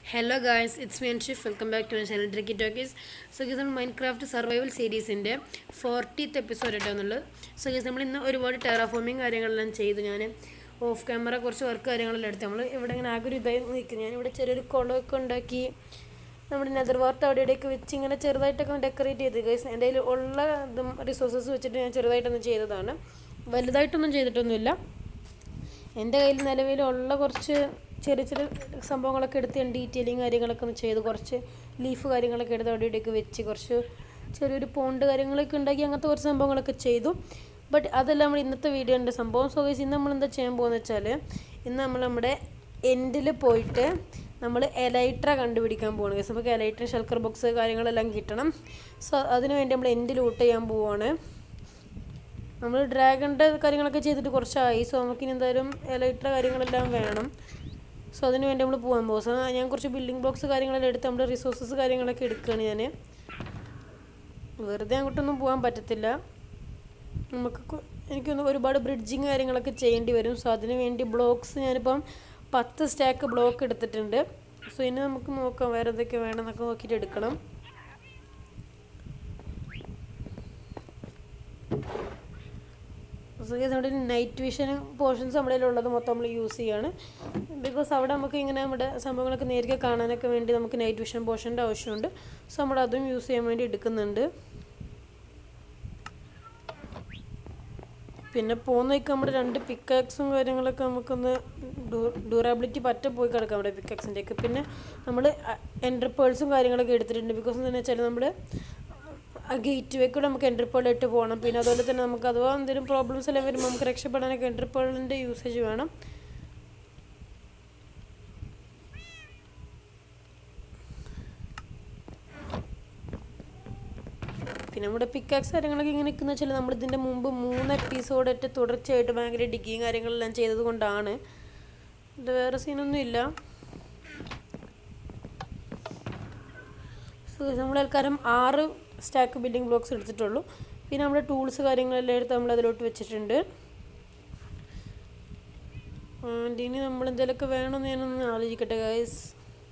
Hello guys it's me Anshif welcome back to my channel Dricky talkies so ഗീസ് നമ്മൾ Minecraft survival സീരീസിൻ്റെ fortieth episode ഇട്ടാന്നുള്ളത് സോ ഗീസ് നമ്മൾ ഇന്ന് ഒരുപാട് ടെറാഫോമിങ് കാര്യങ്ങളെല്ലാം ചെയ്തു ഞാൻ ഓഫ് ക്യാമറ കുറച്ച് വർക്ക് കാര്യങ്ങളെല്ലാം എടുത്തു നമ്മൾ ഇവിടെ ഇങ്ങനെ ആകെ ഒരു ഇതായി നിൽക്കുന്നു ഞാനിവിടെ ചെറിയൊരു കുളമൊക്കെ ഉണ്ടാക്കി നമ്മുടെ നെതർ വാർട്ട് അവിടെ ഇവിടെയൊക്കെ വെച്ച് ഇങ്ങനെ ചെറുതായിട്ടൊക്കെ ഡെക്കറേറ്റ് ചെയ്ത് ഗൈസ് എൻ്റെ കയ്യിൽ ഉള്ള ഇതും റിസോഴ്സസ് വെച്ചിട്ട് ഞാൻ ചെറുതായിട്ടൊന്ന് ചെയ്തതാണ് വലുതായിട്ടൊന്നും ചെയ്തിട്ടൊന്നുമില്ല എൻ്റെ കയ്യിൽ നിലവിലുള്ള കുറച്ച് ചെറിയ ചെറിയ സംഭവങ്ങളൊക്കെ എടുത്ത് ഞാൻ ഡീറ്റെയിലിങ് കാര്യങ്ങളൊക്കെ ഒന്ന് ചെയ്ത് കുറച്ച് ലീഫ് കാര്യങ്ങളൊക്കെ എടുത്ത് അവിടെ ഇവിടെയൊക്കെ വെച്ച് കുറച്ച് ചെറിയൊരു പോണ്ട് കാര്യങ്ങളൊക്കെ ഉണ്ടാക്കി അങ്ങനത്തെ കുറച്ച് സംഭവങ്ങളൊക്കെ ചെയ്തു ബട്ട് അതല്ല നമ്മൾ ഇന്നത്തെ വീഡിയോൻ്റെ സംഭവം സോ ഗൈസ് ഇന്ന് നമ്മൾ എന്താ ചെയ്യാൻ പോകുന്നത് വെച്ചാൽ ഇന്ന് നമ്മൾ നമ്മുടെ എൻഡിൽ പോയിട്ട് നമ്മൾ എലൈട്ര കണ്ടുപിടിക്കാൻ പോവാണ് ഗൈസ് നമുക്ക് എലൈട്ര ഷൽക്കർ ബോക്സ് കാര്യങ്ങളെല്ലാം കിട്ടണം സോ അതിന് വേണ്ടി നമ്മൾ എൻഡിൽ ഊട്ട് ചെയ്യാൻ പോവുകയാണ് നമ്മൾ ഡ്രാഗണിൻ്റെ കാര്യങ്ങളൊക്കെ ചെയ്തിട്ട് കുറച്ചായി സോ നമുക്കിനി എന്തായാലും എലൈട്ര കാര്യങ്ങളെല്ലാം വേണം സോ അതിന് വേണ്ടി നമ്മൾ പോകാൻ പോകും സോ ഞാൻ കുറച്ച് ബിൽഡിംഗ് ബ്ലോക്സ് കാര്യങ്ങളെല്ലാം എടുത്ത് നമ്മുടെ റിസോഴ്സസ് കാര്യങ്ങളൊക്കെ എടുക്കുകയാണ് ഞാൻ വെറുതെ അങ്ങോട്ടൊന്നും പോകാൻ പറ്റത്തില്ല നമുക്ക് കു- എനിക്കൊന്ന് ഒരുപാട് ബ്രിഡ്ജിങ് കാര്യങ്ങളൊക്കെ ചെയ്യേണ്ടി വരും സോ അതിന് വേണ്ടി ബ്ലോക്സ് ഞാനിപ്പം പത്ത് സ്റ്റാക്ക് ബ്ലോക്ക് എടുത്തിട്ടുണ്ട് സോ ഇനി നമുക്ക് നോക്കാം വേറെ എന്തൊക്കെ വേണം എന്നൊക്കെ നോക്കിയിട്ട് എടുക്കണം സോ ഗൈസ് നമ്മുടെ നൈറ്റ് വിഷൻ പോർഷൻസ് നമ്മുടെ ഉള്ളത് മൊത്തം നമ്മൾ യൂസ് ചെയ്യാണ് ബിക്കോസ് അവിടെ നമുക്ക് ഇങ്ങനെ നമ്മുടെ സംഭവങ്ങളൊക്കെ നേരിട്ട് കാണാനൊക്കെ വേണ്ടി നമുക്ക് നൈറ്റ് വിഷൻ പോർഷൻ്റെ ആവശ്യമുണ്ട് സോ നമ്മൾ അതും യൂസ് ചെയ്യാൻ വേണ്ടി എടുക്കുന്നുണ്ട് പിന്നെ പോകുന്നതൊക്കെ നമ്മുടെ രണ്ട് പിക്കാക്സും കാര്യങ്ങളൊക്കെ നമുക്കൊന്ന് ഡ്യൂറാബിലിറ്റി പറ്റ പോയി കിടക്കാം നമ്മുടെ പിക്കാക്സിൻ്റെയൊക്കെ പിന്നെ നമ്മൾ എൻട്രി പേൾസും കാര്യങ്ങളൊക്കെ എടുത്തിട്ടുണ്ട് ബിക്കോസ് എന്താണെന്ന് വെച്ചാൽ നമ്മൾ ആ ഗേറ്റ് വേ കൂടെ നമുക്ക് എൻട്രി പേൾ ഇട്ട് പോകണം പിന്നെ അതുപോലെ തന്നെ നമുക്ക് അഥവാ എന്തെങ്കിലും പ്രോബ്ലംസ് എല്ലാം വരുമ്പോൾ നമുക്ക് രക്ഷപ്പെടാനൊക്കെ എൻട്രി പേളിൻ്റെ യൂസേജ് വേണം പിന്നെ നമ്മുടെ പിക്കാക്സ് കാര്യങ്ങളൊക്കെ ഇങ്ങനെ നിൽക്കുന്ന വെച്ചാൽ നമ്മൾ ഇതിൻ്റെ മുമ്പ് മൂന്ന് എപ്പിസോഡായിട്ട് തുടർച്ചയായിട്ട് ഭയങ്കര ഡിഗ്ഗിങ് കാര്യങ്ങളെല്ലാം ചെയ്തത് കൊണ്ടാണ് ഇത് വേറെ സീനൊന്നും ഇല്ല സോ നമ്മൾ ആൾക്കാരും ആറ് സ്റ്റാക്ക് ബിൽഡിംഗ് ബ്ലോക്സ് എടുത്തിട്ടുള്ളൂ പിന്നെ നമ്മുടെ ടൂൾസ് കാര്യങ്ങളെല്ലാം എടുത്ത് നമ്മൾ അതിലോട്ട് വെച്ചിട്ടുണ്ട് ആൻഡ് ഇനി നമ്മൾ എന്തെങ്കിലുമൊക്കെ വേണമെന്ന് ഞാനൊന്ന് ആലോചിക്കട്ടെ ഗൈസ്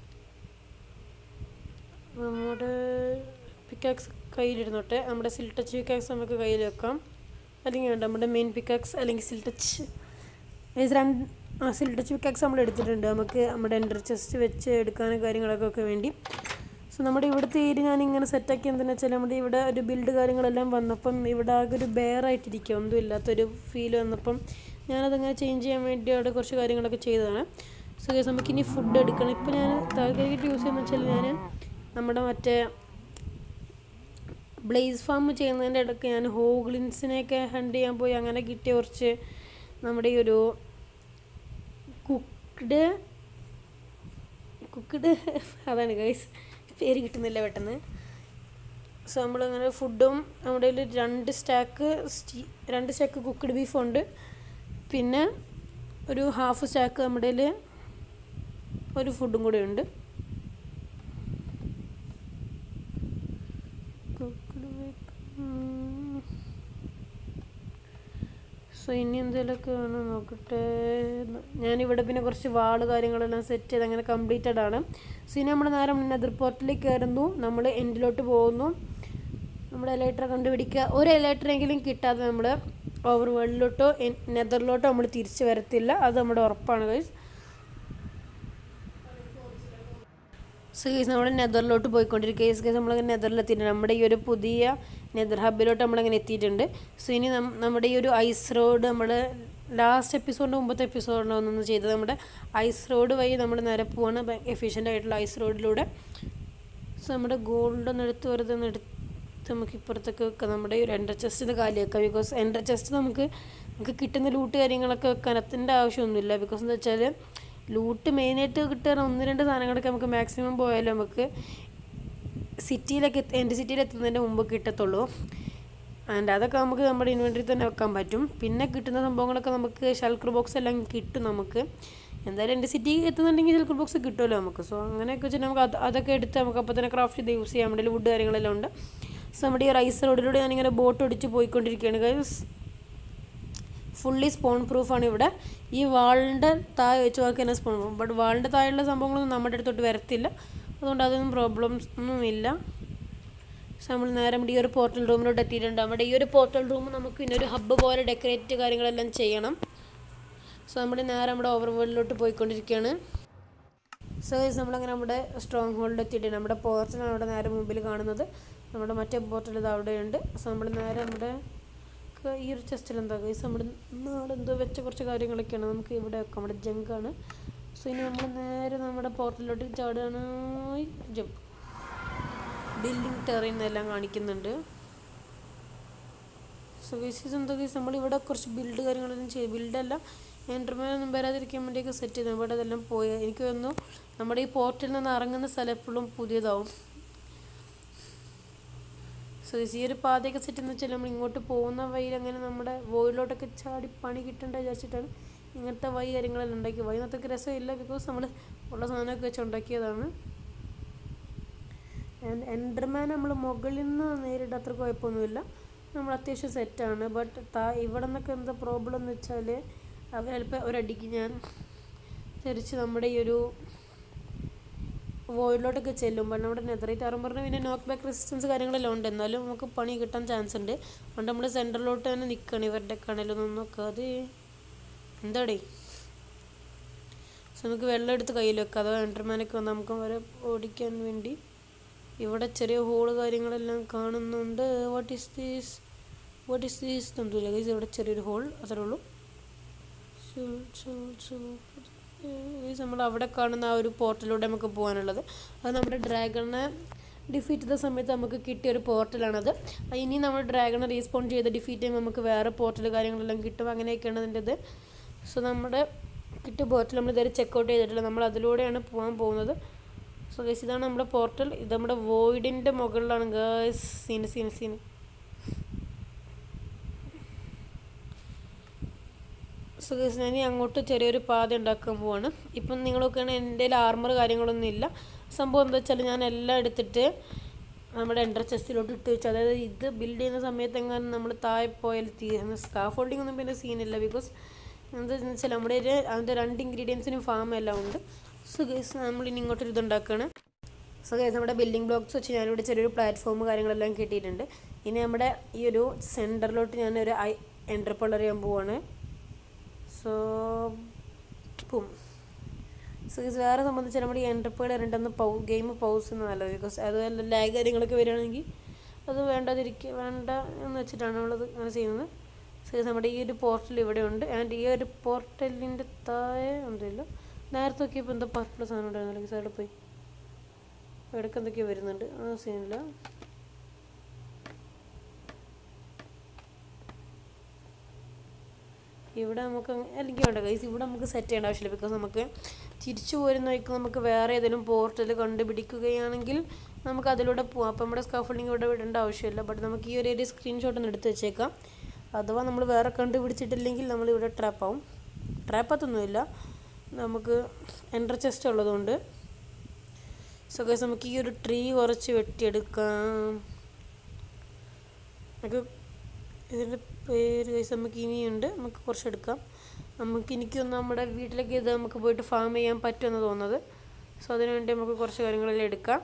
നമ്മുടെ പിക്കാക്സ് കയ്യിലിരുന്നോട്ടെ നമ്മുടെ സിൽ ടച്ച് പിക്കാക്സ് നമുക്ക് കയ്യിൽ വെക്കാം അല്ലെങ്കിൽ വേണ്ട നമ്മുടെ മെയിൻ പിക്കാക്സ് അല്ലെങ്കിൽ സിൽ ടച്ച് ഗൈസ് രണ്ട് ആ സിൽ ടച്ച് പിക്കാക്സ് നമ്മൾ എടുത്തിട്ടുണ്ട് നമുക്ക് നമ്മുടെ എൻട്രി ചെസ്റ്റ് വെച്ച് എടുക്കാനും കാര്യങ്ങളൊക്കെ ഒക്കെ വേണ്ടി സോ നമ്മുടെ ഇവിടുത്തെ ഏരിയ ഞാൻ ഇങ്ങനെ സെറ്റാക്കി എന്തെന്ന് വെച്ചാൽ നമ്മുടെ ഇവിടെ ഒരു ബിൽഡ് കാര്യങ്ങളെല്ലാം വന്നപ്പം ഇവിടെ ആകെ ഒരു ബെയറായിട്ടിരിക്കുക ഒന്നും ഇല്ലാത്തൊരു ഫീൽ വന്നപ്പം ഞാനതങ്ങനെ ചേഞ്ച് ചെയ്യാൻ വേണ്ടി അവിടെ കുറച്ച് കാര്യങ്ങളൊക്കെ ചെയ്തതാണ് സോ ഗൈസ് നമുക്കിനി ഫുഡ് എടുക്കണം ഇപ്പം ഞാൻ താൽക്കാലികമായിട്ട് യൂസ് ചെയ്യുന്നത് വെച്ചാൽ ഞാൻ നമ്മുടെ മറ്റേ ബ്ലേസ് ഫാം ചെയ്യുന്നതിൻ്റെ ഇടയ്ക്ക് ഞാൻ ഹോഗ്ലിൻസിനെയൊക്കെ ഹണ്ട് ചെയ്യാൻ പോയി അങ്ങനെ കിട്ടിയ കുറച്ച് നമ്മുടെ ഈ ഒരു കുക്ക്ഡ് കുക്ക്ഡ് അതാണ് ഗൈസ് പേര് കിട്ടുന്നില്ല പെട്ടെന്ന് സോ നമ്മളിങ്ങനെ ഫുഡും നമ്മുടെ കയ്യിൽ രണ്ട് സ്റ്റാക്ക് സ്റ്റീ രണ്ട് സ്റ്റാക്ക് കുക്ക്ഡ് ബീഫുണ്ട് പിന്നെ ഒരു ഹാഫ് സ്റ്റാക്ക് നമ്മുടെ കയ്യിൽ ഒരു ഫുഡും കൂടെ ഉണ്ട് കുക്ക്ഡ് സോ ഇനി എന്തെങ്കിലുമൊക്കെ വേണം നോക്കട്ടെ ഞാനിവിടെ പിന്നെ കുറച്ച് വാള് കാര്യങ്ങളെല്ലാം സെറ്റ് ചെയ്ത് അങ്ങനെ കംപ്ലീറ്റഡ് ആണ് സോ ഇനി നമ്മൾ നേരെ നെതർ പോർട്ടിലേക്ക് കയറുന്നു നമ്മൾ എൻഡിലോട്ട് പോകുന്നു നമ്മുടെ എലൈറ്റർ കണ്ടുപിടിക്കുക ഒരു എലൈറ്ററെങ്കിലും കിട്ടാതെ നമ്മൾ ഓവർ വേൾഡിലോട്ടോ നെതറിലോട്ടോ നമ്മൾ തിരിച്ച് വരത്തില്ല അത് നമ്മുടെ ഉറപ്പാണ് ഗൈസ് സോ ഗൈസ് നമ്മൾ നെതറിലോട്ട് പോയിക്കൊണ്ടിരിക്കുക ഗൈസ് ഗൈസ് നമ്മളങ്ങനെ നെതറിലെത്തിയിട്ടുണ്ട് നമ്മുടെ ഈ ഒരു പുതിയ നെതർ ഹബിലോട്ട് നമ്മളങ്ങനെ എത്തിയിട്ടുണ്ട് സോ ഇനി നം- നമ്മുടെ ഈ ഒരു ഐസ് റോഡ് നമ്മൾ ലാസ്റ്റ് എപ്പിസോഡിൻ്റെ മുമ്പത്തെ എപ്പിസോഡിന് ഒന്ന് ചെയ്തത് നമ്മുടെ ഐസ് റോഡ് വഴി നമ്മൾ നേരെ പോവാണ് എഫിഷ്യൻ്റ് ആയിട്ടുള്ള ഐസ് റോഡിലൂടെ സോ നമ്മുടെ ഗോൾഡ് ഒന്ന് എടുത്ത് വെറുതെ ഒന്ന് എടുത്ത് നമുക്ക് ഇപ്പുറത്തൊക്കെ വെക്കാം നമ്മുടെ ഈ ഒരു എൻഡർ ചെസ്റ്റ് കാലി വെക്കാം ബിക്കോസ് എൻഡർ ചെസ്റ്റ് നമുക്ക് നമുക്ക് കിട്ടുന്ന ലൂട്ട് കാര്യങ്ങളൊക്കെ വെക്കാൻ അതിൻ്റെ ആവശ്യമൊന്നുമില്ല ബിക്കോസ് എന്താ വെച്ചാൽ ലൂട്ട് മെയിനായിട്ട് കിട്ടുന്ന ഒന്ന് രണ്ട് സാധനങ്ങളൊക്കെ നമുക്ക് മാക്സിമം പോയാലും നമുക്ക് സിറ്റിയിലൊക്കെ എത്തി എൻ്റെ സിറ്റിയിൽ എത്തുന്നതിൻ്റെ മുമ്പ് കിട്ടത്തുള്ളൂ ആൻഡ് അതൊക്കെ നമുക്ക് നമ്മുടെ ഇൻവെൻറ്ററി തന്നെ വെക്കാൻ പറ്റും പിന്നെ കിട്ടുന്ന സംഭവങ്ങളൊക്കെ നമുക്ക് ഷൽക്കർ ബോക്സ് എല്ലാം കിട്ടും നമുക്ക് എന്തായാലും എൻ്റെ സിറ്റി എത്തുന്നുണ്ടെങ്കിൽ ഷൽക്കർ ബോക്സ് കിട്ടുമല്ലോ നമുക്ക് സോ അങ്ങനെയൊക്കെ വെച്ചിട്ട് നമുക്ക് അത് അതൊക്കെ എടുത്ത് നമുക്ക് അപ്പോൾ തന്നെ ക്രാഫ്റ്റ് ചെയ്ത് യൂസ് ചെയ്യാം നമ്മുടെ വുഡ് കാര്യങ്ങളെല്ലാം ഉണ്ട് സോ നമ്മുടെ ഈ റൈസ് റോഡിലൂടെ ഞാനിങ്ങനെ ബോട്ട് ഒടിച്ച് പോയിക്കൊണ്ടിരിക്കുകയാണ് ഗൈസ് ഫുള്ളി സ്പോൺ പ്രൂഫാണ് ഇവിടെ ഈ വാളിൻ്റെ താഴെ വെച്ച് നോക്കി തന്നെ സ്പോൺ പ്രൂഫ് ബട്ട് വാളിൻ്റെ താഴെയുള്ള സംഭവങ്ങളൊന്നും നമ്മുടെ അടുത്തോട്ട് വരത്തില്ല അതുകൊണ്ട് അതൊന്നും പ്രോബ്ലംസ് ഒന്നുമില്ല സോ നമ്മൾ നേരെ നമ്മുടെ ഈ ഒരു പോർട്ടൽ റൂമിലോട്ട് എത്തിയിട്ടുണ്ട് നമ്മുടെ ഈ ഒരു പോർട്ടൽ റൂം നമുക്ക് പിന്നെ ഒരു ഹബ്ബ് പോലെ ഡെക്കറേറ്റ് കാര്യങ്ങളെല്ലാം ചെയ്യണം സോ നമ്മുടെ നേരെ നമ്മുടെ ഓവർ വേൾഡിലോട്ട് പോയിക്കൊണ്ടിരിക്കുകയാണ് സോ ഗൈസ് നമ്മളങ്ങനെ നമ്മുടെ സ്ട്രോങ് ഹോൾഡ് എത്തിയിട്ടുണ്ട് നമ്മുടെ പോർട്ടലാണ് അവിടെ നേരെ മുമ്പിൽ കാണുന്നത് നമ്മുടെ മറ്റേ പോർട്ടൽ ഇത് അവിടെയുണ്ട് സോ നമ്മൾ നേരെ നമ്മുടെ ക- ഈ ഒരു ചെസ്റ്റിൽ എന്താ ഗൈസ് നമ്മുടെ നാട് എന്തോ വെച്ച കുറച്ച് കാര്യങ്ങളൊക്കെയാണ് നമുക്ക് ഇവിടെ വെക്കാം നമ്മുടെ ജങ്കാണ് സോ ഇനി നമ്മൾ നേരെ നമ്മുടെ പോർട്ടലിലോട്ട് ചാടുകയാണ് ജമ്പ് ബിൽഡിംഗ് ടെറൈൻ എല്ലാം കാണിക്കുന്നുണ്ട് സോ ഗൈസ് ഇതെന്താ ഗൈസ് നമ്മളിവിടെ കുറച്ച് ബിൽഡ് കാര്യങ്ങളെല്ലാം ചെയ്തു ബിൽഡല്ല എൻ്റർമാനൊന്നും വരാതിരിക്കാൻ വേണ്ടിയൊക്കെ സെറ്റ് ചെയ്തു ഇവിടെ അതെല്ലാം പോയി എനിക്ക് തോന്നുന്നു നമ്മുടെ ഈ പോർട്ടിൽ നിന്ന് ഇറങ്ങുന്ന സ്ഥലം എപ്പോഴും പുതിയതാവും സോ ഗൈസ് ഈ ഒരു പാതയൊക്കെ സെറ്റ് എന്ന് വെച്ചാൽ നമ്മൾ ഇങ്ങോട്ട് പോകുന്ന വഴിയിൽ അങ്ങനെ നമ്മുടെ വോയിലോട്ടൊക്കെ ചാടി പണി കിട്ടണ്ട വിചാരിച്ചിട്ടാണ് ഇങ്ങനത്തെ വഴി കാര്യങ്ങളെല്ലാം ഉണ്ടാക്കി വഴി അത്രയ്ക്ക് രസമില്ല ബിക്കോസ് നമ്മൾ ഉള്ള സാധനമൊക്കെ വെച്ച് ഉണ്ടാക്കിയതാണ് ആൻഡ് എൻഡർമാൻ നമ്മൾ മുകളിൽ നിന്ന് നേരിട്ട് അത്ര കുഴപ്പമൊന്നുമില്ല നമ്മൾ അത്യാവശ്യം സെറ്റാണ് ബട്ട് താ ഇവിടെ നിന്നൊക്കെ എന്താ പ്രോബ്ലം എന്ന് വെച്ചാൽ അവർ ചിലപ്പോൾ ഒരടിക്ക് ഞാൻ തിരിച്ച് നമ്മുടെ ഈ ഒരു വോയിലോട്ടൊക്കെ ചെല്ലുമ്പോൾ നമ്മുടെ നെതറേറ്റ് ആറുമ്പോൾ പിന്നെ നോക്ക് ബാക്ക് റെസിസ്റ്റൻസ് കാര്യങ്ങളെല്ലാം ഉണ്ട് എന്നാലും നമുക്ക് പണി കിട്ടാൻ ചാൻസ് ഉണ്ട് അതുകൊണ്ട് നമ്മൾ സെൻറ്ററിലോട്ട് തന്നെ നിൽക്കണം ഇവരുടെ കണലൊന്നും നോക്കാതെ എന്താടേ സോ നമുക്ക് വെള്ളം എടുത്ത് കയ്യിൽ വെക്കാം അഥവാ എൻ്റർമാനൊക്കെ വന്ന് നമുക്ക് അവരെ ഓടിക്കാൻ വേണ്ടി ഇവിടെ ചെറിയ ഹോള് കാര്യങ്ങളെല്ലാം കാണുന്നുണ്ട് what is these what is these എന്തുമില്ല ഗൈസ് ഇവിടെ ചെറിയൊരു ഹോൾ അത്രേ ഉള്ളൂ ഗൈസ് നമ്മൾ അവിടെ കാണുന്ന ആ ഒരു പോർട്ടലിലൂടെ നമുക്ക് പോകാനുള്ളത് അത് നമ്മുടെ ഡ്രാഗണിനെ ഡിഫീറ്റ് ചെയ്ത സമയത്ത് നമുക്ക് കിട്ടിയ ഒരു പോർട്ടലാണത് അത് ഇനി നമ്മൾ ഡ്രാഗണെ റീസ്പോൺ ചെയ്ത് ഡിഫീറ്റ് ചെയ്യുമ്പോൾ നമുക്ക് വേറെ പോർട്ടൽ കാര്യങ്ങളെല്ലാം കിട്ടും അങ്ങനെയൊക്കെയാണ് അതിൻ്റെ ഇത് സോ നമ്മുടെ കിട്ടിയ പോർട്ടൽ നമ്മൾ ഇതുവരെ ചെക്കൗട്ട് ചെയ്തിട്ടില്ല നമ്മൾ അതിലൂടെയാണ് പോകാൻ പോകുന്നത് സോ ഗൈസ് ഇതാണ് നമ്മുടെ പോർട്ടൽ ഇത് നമ്മുടെ വോയിഡിൻ്റെ മുകളിലാണ് guys scene scene scene so guys ഞാൻ ഇനി അങ്ങോട്ട് ചെറിയൊരു പാത ഉണ്ടാക്കാൻ പോവാണ് ഇപ്പം നിങ്ങൾ നോക്കുകയാണെങ്കിൽ എൻ്റെ കയ്യിൽ ആർമർ കാര്യങ്ങളൊന്നും ഇല്ല സംഭവം എന്താ വെച്ചാൽ ഞാൻ എല്ലാം എടുത്തിട്ട് നമ്മുടെ എൻ്റർ ചെസ്റ്റിലോട്ട് ഇട്ട് വെച്ചു അതായത് ഇത് ബിൽഡ് ചെയ്യുന്ന സമയത്ത് എങ്ങാനും നമ്മൾ താഴെ പോയാൽ തീരുന്ന സ്കാഫ് ഹോൾഡിംഗ് ഒന്നും പിന്നെ സീനില്ല ബിക്കോസ് എന്താണെന്ന് വെച്ചാൽ നമ്മുടെ ഒരു അതിൻ്റെ രണ്ട് ഇൻഗ്രീഡിയൻസിനും ഫാം എല്ലാം ഉണ്ട് സോ ഗൈസ് നമ്മൾ ഇനി ഇങ്ങോട്ടൊരു ഇതുണ്ടാക്കുകയാണ് സോ ഗൈസ് നമ്മുടെ ബിൽഡിംഗ് ബ്ലോക്സ് വെച്ച് ഞാനിവിടെ ചെറിയൊരു പ്ലാറ്റ്ഫോം കാര്യങ്ങളെല്ലാം കിട്ടിയിട്ടുണ്ട് ഇനി നമ്മുടെ ഈ ഒരു സെൻറ്ററിലോട്ട് ഞാനൊരു ഐ എൻ്റർ ചെയ്യാൻ പോവാണ് സോ പും സോ ഇത് വേറെ സംബന്ധിച്ച് നമ്മുടെ ഈ എൻ്റർപേഡ് രണ്ടെന്ന് പൗ ഗെയിം പൗസ് ചെയ്യുന്നത് നല്ലത് ബിക്കോസ് അത് ലാഗ് കാര്യങ്ങളൊക്കെ വരികയാണെങ്കിൽ അത് വേണ്ടാതിരിക്കുക വേണ്ട എന്ന് വെച്ചിട്ടാണ് നമ്മളത് അങ്ങനെ ചെയ്യുന്നത് സോ ഇത് നമ്മുടെ ഈ ഒരു പോർട്ടൽ ഇവിടെ ഉണ്ട് ആൻഡ് ഈ ഒരു പോർട്ടലിൻ്റെ താഴെ ഒന്നുമില്ല നേരത്തെ ഒക്കെ ഇപ്പോൾ എന്താ പർപ്പിൾ സാധനം ഉണ്ടായിരുന്നല്ലോ സൈഡിൽ പോയി ഇടയ്ക്ക് എന്തൊക്കെയോ വരുന്നുണ്ട് ആ സീനില്ല ഇവിടെ നമുക്ക് അങ്ങ് അല്ലെങ്കിൽ വേണ്ട ഗൈസ് ഇവിടെ നമുക്ക് സെറ്റ് ചെയ്യേണ്ട ആവശ്യമില്ല ബിക്കോസ് നമുക്ക് തിരിച്ചു പോരുന്ന വഴിക്ക് നമുക്ക് വേറെ ഏതെങ്കിലും പോർട്ടൽ കണ്ടുപിടിക്കുകയാണെങ്കിൽ നമുക്ക് അതിലൂടെ പോവാം അപ്പോൾ നമ്മുടെ സ്കാഫോൾഡിങ് ഇവിടെ വിടേണ്ട ആവശ്യമില്ല ബട്ട് നമുക്ക് ഈ ഒരു ഏരിയ സ്ക്രീൻഷോട്ട് ഒന്ന് എടുത്ത് വെച്ചേക്കാം അഥവാ നമ്മൾ വേറെ കണ്ടുപിടിച്ചിട്ടില്ലെങ്കിൽ നമ്മൾ ഇവിടെ ട്രാപ്പാവും ട്രാപ്പത്തൊന്നുമില്ല നമുക്ക് എൻ്റർ ചെസ്റ്റ് ഉള്ളതുകൊണ്ട് സോ ഗൈസ് നമുക്ക് ഈ ഒരു ട്രീ കുറച്ച് വെട്ടിയെടുക്കാം നമുക്ക് ഇതിൻ്റെ പേര് ഗൈസ് നമുക്ക് ഇനിയുണ്ട് നമുക്ക് കുറച്ച് എടുക്കാം നമുക്ക് എനിക്കൊന്ന് നമ്മുടെ വീട്ടിലേക്ക് ഇത് നമുക്ക് പോയിട്ട് ഫാം ചെയ്യാൻ പറ്റുമെന്ന് തോന്നുന്നത് സോ അതിനു വേണ്ടി നമുക്ക് കുറച്ച് കാര്യങ്ങളെല്ലാം എടുക്കാം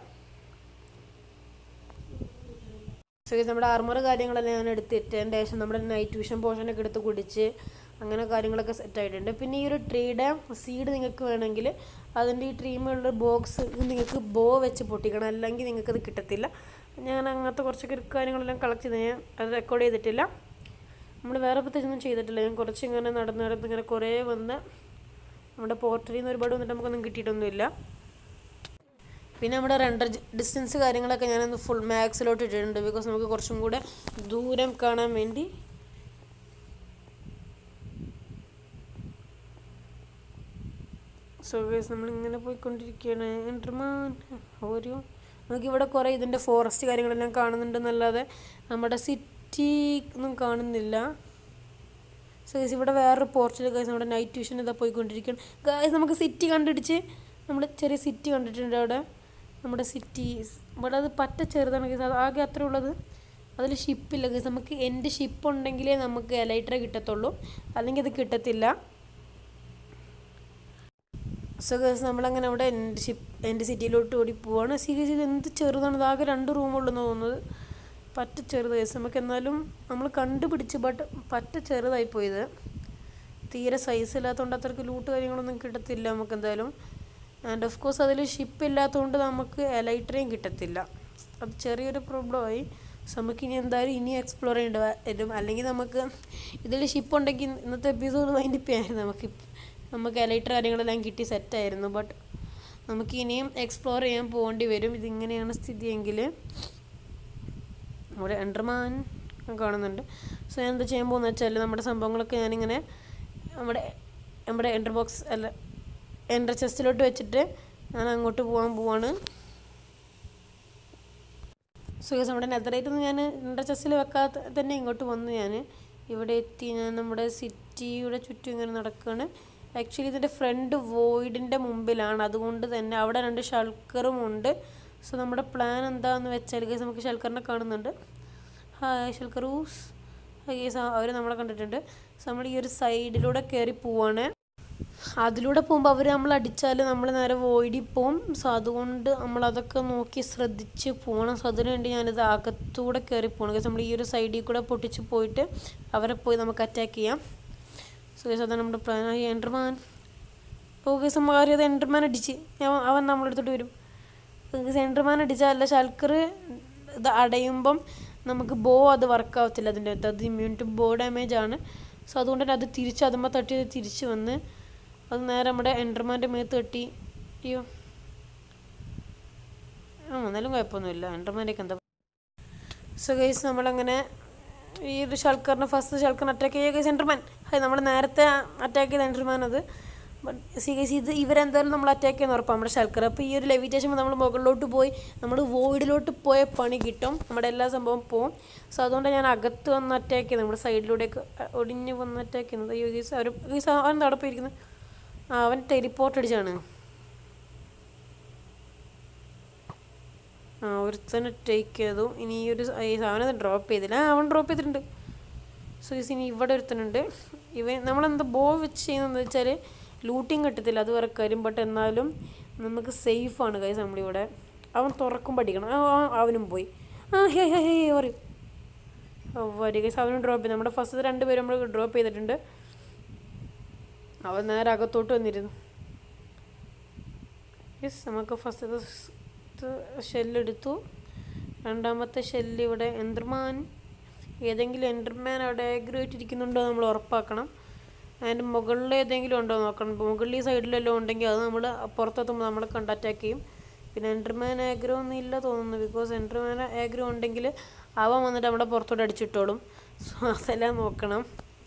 സോ ഗൈസ് നമ്മുടെ ആർമർ കാര്യങ്ങളെല്ലാം ഞാൻ എടുത്തിട്ടതിൻ്റെ ശേഷം നമ്മുടെ നൈറ്റ് വിഷൻ പോർഷനൊക്കെ എടുത്ത് കുടിച്ച് അങ്ങനെ കാര്യങ്ങളൊക്കെ സെറ്റ് ആയിട്ടുണ്ട് പിന്നെ ഈ ഒരു ട്രീയുടെ സീഡ് നിങ്ങൾക്ക് വേണമെങ്കിൽ അതിൻ്റെ ഈ ട്രീമുള്ള ബോക്സ് നിങ്ങൾക്ക് ബോ വെച്ച് പൊട്ടിക്കണം അല്ലെങ്കിൽ നിങ്ങൾക്കത് കിട്ടത്തില്ല ഞാൻ അങ്ങനത്തെ കുറച്ചൊക്കെ കാര്യങ്ങളെല്ലാം കളക്ട് ചെയ്ത് ഞാൻ അത് റെക്കോർഡ് ചെയ്തിട്ടില്ല നമ്മൾ വേറെ പ്രത്യേകിച്ചൊന്നും ചെയ്തിട്ടില്ല ഞാൻ കുറച്ച് ഇങ്ങനെ നടന്ന് നടന്ന് ഇങ്ങനെ കുറേ വന്ന് നമ്മുടെ പോർട്ടറിൽ നിന്ന് ഒരുപാട് വന്നിട്ട് നമുക്കൊന്നും കിട്ടിയിട്ടൊന്നുമില്ല പിന്നെ നമ്മുടെ റെൻഡർ ഡിസ്റ്റൻസ് കാര്യങ്ങളൊക്കെ ഞാനൊന്ന് ഫുൾ മാക്സിലോട്ട് ഇട്ടിട്ടുണ്ട് ബിക്കോസ് നമുക്ക് കുറച്ചും കൂടെ ദൂരം കാണാൻ വേണ്ടി സോ ഗൈസ് നമ്മളിങ്ങനെ പോയിക്കൊണ്ടിരിക്കുകയാണ് എൻ്റർമാൻ ഓരോ നമുക്കിവിടെ കുറേ ഇതിൻ്റെ ഫോറസ്റ്റ് കാര്യങ്ങളെല്ലാം കാണുന്നുണ്ടെന്നല്ലാതെ നമ്മുടെ സിറ്റി ഒന്നും കാണുന്നില്ല സോ ഗൈസ് ഇവിടെ വേറൊരു പോർട്ടൽ ഗൈസ് നമ്മുടെ നൈറ്റ് വിഷൻ ഇതാ പോയിക്കൊണ്ടിരിക്കുകയാണ് ഗൈസ് നമുക്ക് സിറ്റി കണ്ടിടിച്ച് നമ്മൾ ചെറിയ സിറ്റി കണ്ടിട്ടുണ്ട് അവിടെ നമ്മുടെ സിറ്റി ഇവിടെ അത് പറ്റ ചെറുതാണ് ഗൈസ് അത് ആകെ അത്ര ഉള്ളത് അതിൽ ഷിപ്പില്ല ഗൈസ് നമുക്ക് എൻ്റെ ഷിപ്പ് ഉണ്ടെങ്കിലേ നമുക്ക് എലൈറ്റർ കിട്ടത്തുള്ളൂ അല്ലെങ്കിൽ അത് കിട്ടത്തില്ല സോ ഗൈസ് നമ്മളങ്ങനെ അവിടെ എൻ്റെ ഷിപ്പ് എൻ്റെ സിറ്റിയിലോട്ട് ഓടി പോവാണ് സി ഗൈസ് ഇത് എന്ത് ചെറുതാണ് ഇത് ആകെ രണ്ട് റൂമുള്ളെന്ന് തോന്നുന്നത് പറ്റ ചെറുത് ഗൈസ് നമുക്ക് എന്നാലും നമ്മൾ കണ്ടുപിടിച്ച് ബട്ട് പറ്റ ചെറുതായി പോയത് തീരെ സൈസ് ഇല്ലാത്തതുകൊണ്ട് അത്രയ്ക്ക് ലൂട്ട് കാര്യങ്ങളൊന്നും കിട്ടത്തില്ല നമുക്ക് എന്തായാലും ആൻഡ് ഓഫ് കോഴ്സ് അതിൽ ഷിപ്പ് ഇല്ലാത്തതുകൊണ്ട് നമുക്ക് എലൈറ്ററേയും കിട്ടത്തില്ല അത് ചെറിയൊരു പ്രോബ്ലമായി സോ നമുക്ക് ഇനി എന്തായാലും ഇനി എക്സ്പ്ലോർ ചെയ്യേണ്ടി വരും അല്ലെങ്കിൽ നമുക്ക് ഇതിൽ ഷിപ്പ് ഉണ്ടെങ്കിൽ ഇന്നത്തെ എപ്പിസോഡ് വൈൻഡിപ്പ് ചെയ്യായിരുന്നു നമുക്ക് നമുക്ക് എലൈറ്റർ കാര്യങ്ങളെല്ലാം കിട്ടി സെറ്റായിരുന്നു ബട്ട് നമുക്ക് ഇനിയും എക്സ്പ്ലോർ ചെയ്യാൻ പോകേണ്ടി വരും ഇതിങ്ങനെയാണ് സ്ഥിതിയെങ്കിൽ അവിടെ എൻഡർമാൻ കാണുന്നുണ്ട് സോ ഞാൻ എന്താ ചെയ്യാൻ പോകുന്നത് വെച്ചാൽ നമ്മുടെ സംഭവങ്ങളൊക്കെ ഞാനിങ്ങനെ നമ്മുടെ നമ്മുടെ എൻ്റർ ബോക്സ് അല്ല എൻ്റർ ചെസ്റ്റിലോട്ട് വെച്ചിട്ട് ഞാൻ അങ്ങോട്ട് പോകാൻ പോവാണ് സോ ഗൈസ് നമ്മുടെ നെതറേറ്റൊന്നും ഞാൻ എൻ്റർ ചെസ്റ്റിൽ വെക്കാതെ തന്നെ ഇങ്ങോട്ട് വന്നു ഞാൻ ഇവിടെ എത്തി ഞാൻ നമ്മുടെ സിറ്റിയുടെ ചുറ്റും ഇങ്ങനെ നടക്കുകയാണ് ആക്ച്വലി ഇതിൻ്റെ ഫ്രണ്ട് വോയിഡിൻ്റെ മുമ്പിലാണ് അതുകൊണ്ട് തന്നെ അവിടെ രണ്ട് ഷൾക്കറും ഉണ്ട് സോ നമ്മുടെ പ്ലാൻ എന്താണെന്ന് വെച്ചാൽ ഗൈസ് നമുക്ക് ഷൾക്കറിനെ കാണുന്നുണ്ട് ഹായ് ഷൾക്കറൂസ് ഗൈസ് അവർ നമ്മളെ കണ്ടിട്ടുണ്ട് സോ നമ്മൾ ഈ ഒരു സൈഡിലൂടെ കയറി പോവാണ് അതിലൂടെ പോകുമ്പോൾ അവർ നമ്മൾ അടിച്ചാൽ നമ്മൾ നേരെ വോയിഡിൽ പോവും സോ അതുകൊണ്ട് നമ്മൾ അതൊക്കെ നോക്കി ശ്രദ്ധിച്ച് പോകണം സോ അതിനു വേണ്ടി ഞാനിത് അകത്തൂടെ കയറി പോകണം കാരണം നമ്മൾ ഈ ഒരു സൈഡിൽ കൂടെ പൊട്ടിച്ച് പോയിട്ട് അവരെ പോയി നമുക്ക് അറ്റാക്ക് ചെയ്യാം സോ ഗൈസ് അതാണ് നമ്മുടെ പ്ലാൻ ആയി എൻഡർമാൻ ഓ ഗൈസ് മാറി അത് എൻഡർമാൻ അടിച്ച് അവൻ അവൻ നമ്മളെടുത്തോട്ട് വരും സെൻറ്റർമാൻ അടിച്ചാൽ ഷൽക്കർ ഇത് അടയുമ്പം നമുക്ക് ബോ അത് വർക്ക് ആവത്തില്ല അതിൻ്റെ അകത്ത് അത് ഇമ്മ്യൂൺ ടു ബോ ഡാമേജ് ആണ് സോ അതുകൊണ്ട് തന്നെ അത് തിരിച്ച് അതുമ്പോൾ തട്ടി അത് തിരിച്ച് വന്ന് അത് നേരെ നമ്മുടെ എൻഡർമാൻ്റെ മേത്ത് തട്ടി അയ്യോ ആ എന്നാലും കുഴപ്പമൊന്നുമില്ല എൻഡർമാൻ്റെയൊക്കെ എന്താ സോ ഗൈസ് നമ്മളങ്ങനെ ഈ ഒരു ഷൾക്കറിന് ഫസ്റ്റ് ഷൾക്കറിന് അറ്റാക്ക് ചെയ്യുക ഗൈസ് എൻഡർമാൻ ഹൈ നമ്മൾ നേരത്തെ അറ്റാക്ക് ചെയ്ത എൻഡർമാൻ അത് സി ഗൈസ് ഇത് ഇവരെന്തായാലും നമ്മൾ അറ്റാക്ക് ചെയ്യുന്ന ഉറപ്പാണ് നമ്മുടെ ഷൾക്കർ അപ്പോൾ ഈ ഒരു ലെവിറ്റേഷൻ നമ്മൾ മുകളിലോട്ട് പോയി നമ്മൾ വോയിഡിലോട്ട് പോയ പണി കിട്ടും നമ്മുടെ എല്ലാ സംഭവം പോവും സോ അതുകൊണ്ട് ഞാൻ അകത്ത് വന്ന് അറ്റാക്ക് ചെയ്യുന്നത് നമ്മുടെ സൈഡിലൂടെയൊക്കെ ഒടിഞ്ഞ് വന്ന് അറ്റാക്ക് ചെയ്യുന്നത് അയ്യോ ഗീസ് അവർ ഗീസ് അവൻ അവിടെ പോയിരിക്കുന്നത് ആ അവൻ ടെലിപ്പോർട്ട് അടിച്ചാണ് ആ ഒരുത്തനെ ടേക്ക് ചെയ്തു ഇനി ഈ ഒരു അവനത് ഡ്രോപ്പ് ചെയ്തില്ല ആ അവൻ ഡ്രോപ്പ് ചെയ്തിട്ടുണ്ട് സോ ഗീസ് ഇനി ഇവിടെ ഒരുത്തനുണ്ട് ഇവൻ നമ്മളെന്താ ബോ വെച്ച് ചെയ്യുന്നതെന്ന് വെച്ചാൽ ലൂട്ടിങ് കിട്ടത്തില്ല അത് വേറെ കാര്യം ബട്ട് എന്നാലും നമുക്ക് സേഫാണ് കൈസ് നമ്മളിവിടെ അവൻ തുറക്കും പഠിക്കണം ആ ആ, അവനും പോയി ആ ഹേ ഹേ ഹേ പറയും വരി കൈസ് അവനും ഡ്രോപ്പ് ചെയ്തു നമ്മുടെ ഫസ്റ്റ് രണ്ട് പേരും നമ്മൾ ഡ്രോപ്പ് ചെയ്തിട്ടുണ്ട് അവൻ നേരെ അകത്തോട്ട് വന്നിരുന്നു യെസ് നമുക്ക് ഫസ്റ്റ് ഷെല്ലെടുത്തു രണ്ടാമത്തെ ഷെല്ല് ഇവിടെ എൻഡർമാൻ ഏതെങ്കിലും എൻഡർമാൻ അവിടെ ആഗ്രഹിച്ചിരിക്കുന്നുണ്ടോ ഇരിക്കുന്നുണ്ടോ നമ്മൾ ഉറപ്പാക്കണം അതിൻ്റെ മുകളിൽ ഏതെങ്കിലും ഉണ്ടോ നോക്കണം ഇപ്പോൾ മുകളിൽ ഈ സൈഡിലെല്ലാം ഉണ്ടെങ്കിൽ അത് നമ്മൾ പുറത്തെത്തുമ്പോൾ നമ്മളെ കണ്ട് അറ്റാക്ക് ചെയ്യും പിന്നെ എൻഡർമാൻ ആഗ്രഹം ഒന്നും ഇല്ല തോന്നുന്നു ബിക്കോസ് എൻഡർമാൻ ആഗ്രഹം ഉണ്ടെങ്കിൽ അവൻ വന്നിട്ട് നമ്മുടെ പുറത്തോട്ട് അടിച്ചിട്ടോളും സോ അതെല്ലാം നോക്കണം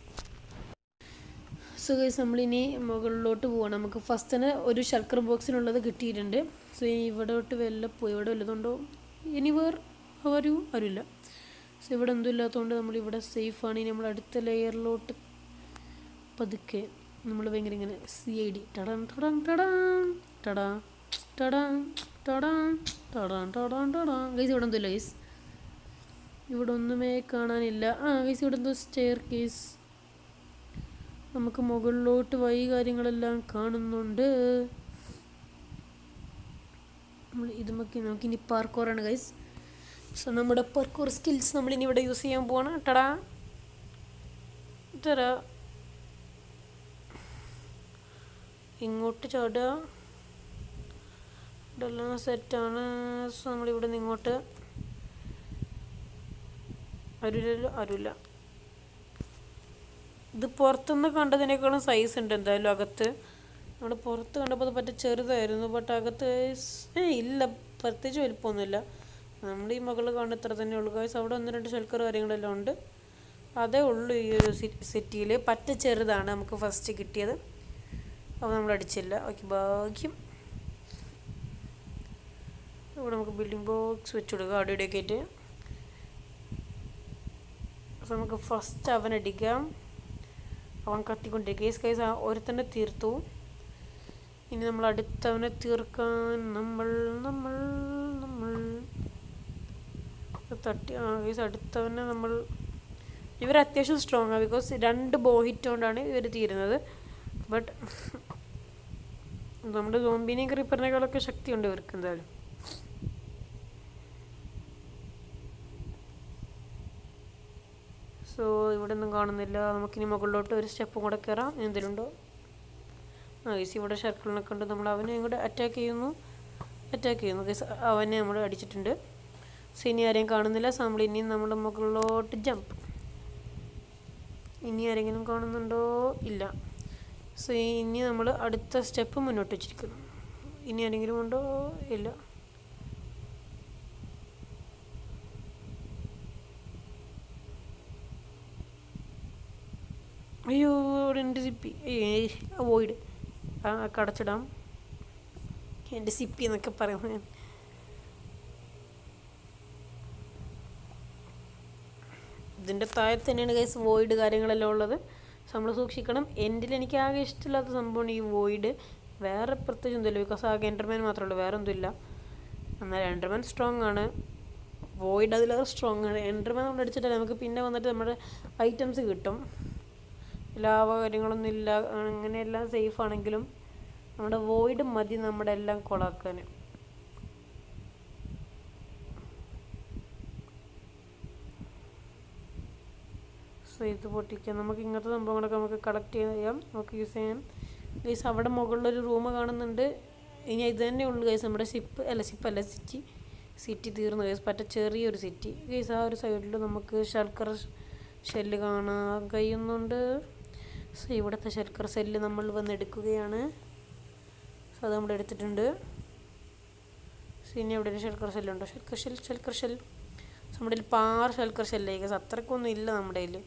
സോ ഗൈസ് നമ്മളിനി മുകളിലോട്ട് പോകണം നമുക്ക് ഫസ്റ്റ് തന്നെ ഒരു ശർക്കർ ബോക്സിനുള്ളത് കിട്ടിയിട്ടുണ്ട് സോ ഇനി ഇവിടോട്ട് വല്ല പോയി ഇവിടെ വല്ലതുണ്ടോ ഇനി വേർ ആരും ആരുമില്ല സോ ഇവിടെ ഒന്നും ഇല്ലാത്തതുകൊണ്ട് നമ്മളിവിടെ സേഫാണ് ഇനി നമ്മൾ അടുത്ത ലെയറിലോട്ട് പതുക്കെ നമ്മൾ ഭയങ്കര ഇങ്ങനെ സി ഐ ഡി ടടാൻ ടടാൻ ടടാൻ ടടാ ടടാൻ ടടാൻ ടടാൻ ടടാൻ ടടാൻ ഗൈസ് ഇവിടെ ഒന്നുമില്ല ഗൈസ് ഇവിടെ ഒന്നുമേ കാണാനില്ല ആ ഗൈസ് ഇവിടെ എന്തോ സ്റ്റെയർ കേസ് നമുക്ക് മുകളിലോട്ട് വഴി കാര്യങ്ങളെല്ലാം കാണുന്നുണ്ട് നമ്മൾ ഇതുമൊക്കെ നമുക്കിനി പാർക്കോറാണ് ഗൈസ് സോ നമ്മുടെ പാർക്കോർ സ്കിൽസ് നമ്മളിനി ഇവിടെ യൂസ് ചെയ്യാൻ പോവാണ് ടടാ ടടാ ഇങ്ങോട്ട് ചാടുക ഇതെല്ലാം സെറ്റാണ് സോ നമ്മളിവിടെ നിന്ന് ഇങ്ങോട്ട് അരുവില്ലല്ലോ അരുവില്ല ഇത് പുറത്തുനിന്ന് കണ്ടതിനേക്കാളും സൈസ് ഉണ്ട് എന്തായാലും അകത്ത് നമ്മൾ പുറത്ത് കണ്ടപ്പോൾ അത് പറ്റ ചെറുതായിരുന്നു ബട്ട് അകത്ത് സ്- ഏ ഇല്ല പ്രത്യേകിച്ച് വലിപ്പമൊന്നുമില്ല നമ്മൾ ഈ മകൾ കാണുന്ന ഇത്ര തന്നെ ഉള്ളൂ കാശ് അവിടെ ഒന്ന് രണ്ട് ഷെൽക്കർ കാര്യങ്ങളെല്ലാം ഉണ്ട് അതേ ഉള്ളൂ ഈ ഒരു സിറ്റിയിൽ പറ്റ ചെറുതാണ് നമുക്ക് ഫസ്റ്റ് കിട്ടിയത് അപ്പോൾ നമ്മൾ അടിച്ചില്ല ഓക്കെ ഭാഗ്യം ഇവിടെ നമുക്ക് ബിൽഡിംഗ് ബോക്സ് വെച്ച് കൊടുക്കുക അവിടെ ഇവിടെയൊക്കെ ആയിട്ട് അപ്പോൾ നമുക്ക് ഫസ്റ്റ് അവൻ അടിക്കാം അവൻ കത്തിക്കൊണ്ടിരിക്കുക കേസ് കേസ് ഒരുത്തന്നെ തീർത്തു ഇനി നമ്മൾ അടുത്തവനെ തീർക്കാൻ നമ്മൾ നമ്മൾ നമ്മൾ തട്ടി ആ ഗൈസ് അടുത്തവനെ നമ്മൾ ഇവർ അത്യാവശ്യം സ്ട്രോങ് ആണ് ബിക്കോസ് രണ്ട് ബോ ഹിറ്റ് കൊണ്ടാണ് ഇവർ തീരുന്നത് ബട്ട് നമ്മുടെ സോംബിനെയും ക്രീപ്പറിനേക്കാളൊക്കെ ശക്തിയുണ്ട് ഇവർക്ക് എന്തായാലും സോ ഇവിടെ ഒന്നും കാണുന്നില്ല നമുക്കിനി മുകളിലോട്ട് ഒരു സ്റ്റെപ്പും കൂടെ കയറാം എന്തെങ്കിലും ഉണ്ടോ ആ ഗൈസ് ഇവിടെ ഷർക്കിളിനൊക്കെ ഉണ്ട് നമ്മൾ അവനെ ഇങ്ങോട്ട് അറ്റാക്ക് ചെയ്യുന്നു അറ്റാക്ക് ചെയ്യുന്നു ഗൈസ് അവനെ നമ്മൾ അടിച്ചിട്ടുണ്ട് സോ ഇനി ആരെയും കാണുന്നില്ല സോ നമ്മൾ ഇനിയും നമ്മുടെ മുകളിലോട്ട് ജമ്പ് ഇനി ആരെങ്കിലും കാണുന്നുണ്ടോ ഇല്ല സോ ഇനി നമ്മൾ അടുത്ത സ്റ്റെപ്പ് മുന്നോട്ട് വെച്ചിരിക്കുന്നു ഇനി ആരെങ്കിലും ഉണ്ടോ ഇല്ല അയ്യോ ഇവിടെ ഉണ്ട് സിപ്പി വോയിഡ് ആ കടച്ചിടാം എൻ്റെ സിപ്പി എന്നൊക്കെ പറയുന്നത് ഞാൻ ഇതിൻ്റെ താഴെ തന്നെയാണ് ഗൈസ് വോയിഡ് കാര്യങ്ങളെല്ലാം ഉള്ളത് നമ്മൾ സൂക്ഷിക്കണം എൻഡിൽ എനിക്ക് ആകെ ഇഷ്ടമില്ലാത്ത സംഭവമാണ് ഈ വോയിഡ് വേറെ പ്രത്യേകിച്ച് ഒന്നുമില്ല ബിക്കോസ് ആകെ എൻ്റർമാൻ മാത്രമേ ഉള്ളൂ വേറെ ഒന്നുമില്ല എന്നാൽ എൻ്റർമാൻ സ്ട്രോങ് ആണ് വോയിഡ് അതിലേറെ സ്ട്രോങ് ആണ് എൻ്റർമാൻ നമ്മൾ അടിച്ചിട്ടില്ല നമുക്ക് പിന്നെ വന്നിട്ട് നമ്മുടെ ഐറ്റംസ് കിട്ടും ലാവ കാര്യങ്ങളൊന്നും ഇല്ല അങ്ങനെയെല്ലാം സേഫ് ആണെങ്കിലും നമ്മുടെ വോയിഡ് മതി നമ്മുടെ എല്ലാം കൊളാക്കാൻ സോ ഇത് പൊട്ടിക്കാം നമുക്ക് ഇങ്ങനത്തെ സംഭവങ്ങളൊക്കെ നമുക്ക് കളക്ട് ചെയ്യാം നമുക്ക് യൂസ് ചെയ്യാം ഗൈസ് അവിടെ മുകളിലൊരു റൂം കാണുന്നുണ്ട് ഇനി ഇത് തന്നെ ഉള്ളു ഗൈസ് നമ്മുടെ സിപ്പ് അല്ല സിപ്പ് അല്ല സിറ്റി സിറ്റി തീർന്നു ഗൈസ് പറ്റ ചെറിയൊരു സിറ്റി ഗൈസ് ആ ഒരു സൈഡിൽ നമുക്ക് ശർക്കര ഷെല്ല് കാണാൻ കഴിയുന്നുണ്ട് സോ ഇവിടുത്തെ ശർക്കര സെല്ല് നമ്മൾ വന്ന് എടുക്കുകയാണ് സോ അത് നമ്മൾ എടുത്തിട്ടുണ്ട് സോ ഇനി അവിടെ ഒരു ശർക്കര ഷെല്ലുണ്ടോ ശർക്കര ഷെൽ ശർക്കര ഷെൽ സോ നമ്മുടെ കയ്യിൽ പാറ് ശർക്കര ഷെല്ലേക്ക് അത്രക്കൊന്നും ഇല്ല നമ്മുടെ കയ്യിൽ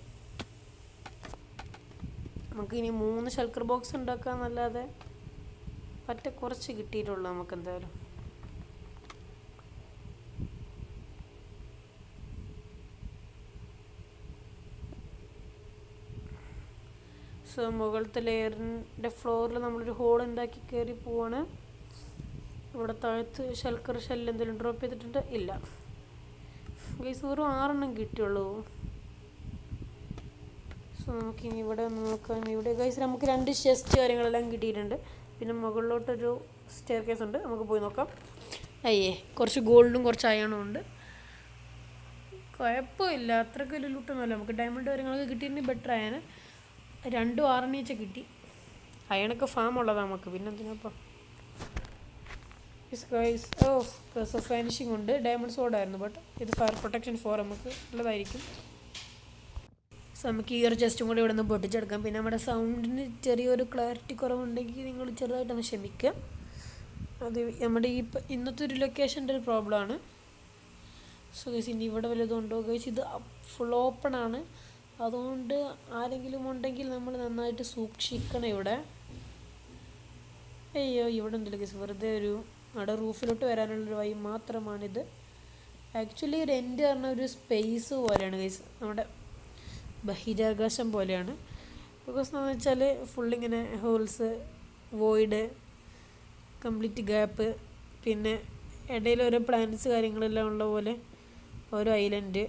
നമുക്ക് ഇനി മൂന്ന് ശർക്കര ബോക്സ് ഉണ്ടാക്കാന്നല്ലാതെ പറ്റ കുറച്ച് കിട്ടിയിട്ടുള്ളൂ നമുക്ക് എന്തായാലും സോ മുകളിലത്തെ ലെയറിൻ്റെ ഫ്ലോറിൽ നമ്മളൊരു ഹോൾ ഉണ്ടാക്കി കയറി പോവാണ് ഇവിടെ താഴത്ത് ശൽക്കർ ഷെല്ല് എന്തെങ്കിലും ഡ്രോപ്പ് ചെയ്തിട്ടുണ്ട് ഇല്ല ഗൈസ് വെറും ആറെണ്ണം കിട്ടിയുള്ളൂ സോ നമുക്ക് ഇനി ഇവിടെ ഒന്ന് നോക്കാം ഇവിടെ ഗൈസ് നമുക്ക് രണ്ട് ചെസ്റ്റ് കാര്യങ്ങളെല്ലാം കിട്ടിയിട്ടുണ്ട് പിന്നെ മുകളിലോട്ടൊരു സ്റ്റെയർ കേസ് ഉണ്ട് നമുക്ക് പോയി നോക്കാം അയ്യേ കുറച്ച് ഗോൾഡും കുറച്ച് അയണും ഉണ്ട് കുഴപ്പമില്ല അത്രയ്ക്ക് വലിയ ലൂട്ടൊന്നുമല്ല നമുക്ക് ഡയമണ്ട് കാര്യങ്ങളൊക്കെ കിട്ടിയിട്ടുണ്ടെങ്കിൽ ബെറ്റർ ആയാണ് രണ്ടും ആറെണ്ണീച്ച കിട്ടി അയണൊക്കെ ഫാം ഉള്ളതാണ് നമുക്ക് പിന്നെ എന്തിനപ്പം guys oh plus of vanishing ഉണ്ട് ഡയമണ്ട് സോഡായിരുന്നു ബട്ട് ഇത് ഫയർ പ്രൊട്ടക്ഷൻ ഫോർ നമുക്ക് ഉള്ളതായിരിക്കും സോ നമുക്ക് ഈ ഒരു ജസ്റ്റും കൂടി ഇവിടെ നിന്ന് പൊട്ടിച്ചെടുക്കാം പിന്നെ നമ്മുടെ സൗണ്ടിന് ചെറിയൊരു ക്ലാരിറ്റി കുറവുണ്ടെങ്കിൽ നിങ്ങൾ ചെറുതായിട്ടൊന്ന് ക്ഷമിക്കുക അത് നമ്മുടെ ഈ ഇപ്പ- ഇന്നത്തെ ഒരു ലൊക്കേഷൻ്റെ ഒരു പ്രോബ്ലമാണ് സോ ഗൈസ് ഇനി ഇവിടെ വല്ലതും ഉണ്ടോ ഗൈസ് ഇത് ഫുൾ ഓപ്പൺ ആണ് അതുകൊണ്ട് ആരെങ്കിലും ഉണ്ടെങ്കിൽ നമ്മൾ നന്നായിട്ട് സൂക്ഷിക്കണം ഇവിടെ അയ്യോ ഇവിടെ ഉണ്ടല്ലോ ഗൈസ് വെറുതെ ഒരു അവിടെ റൂഫിലോട്ട് വരാനുള്ളൊരു വഴി മാത്രമാണിത് ആക്ച്വലി ഒരു എൻഡ് പറഞ്ഞ ഒരു സ്പേസ് പോലെയാണ് ഗൈസ് നമ്മുടെ ബഹിരാകാശം പോലെയാണ് ബിക്കോസ് എന്ന് വെച്ചാൽ ഫുള്ളിങ്ങനെ ഹോൾസ് വോയിഡ് കംപ്ലീറ്റ് ഗ്യാപ്പ് പിന്നെ ഇടയിൽ ഓരോ പ്ലാന്റ്സ് കാര്യങ്ങളെല്ലാം ഉള്ള പോലെ ഓരോ ഐലൻഡ്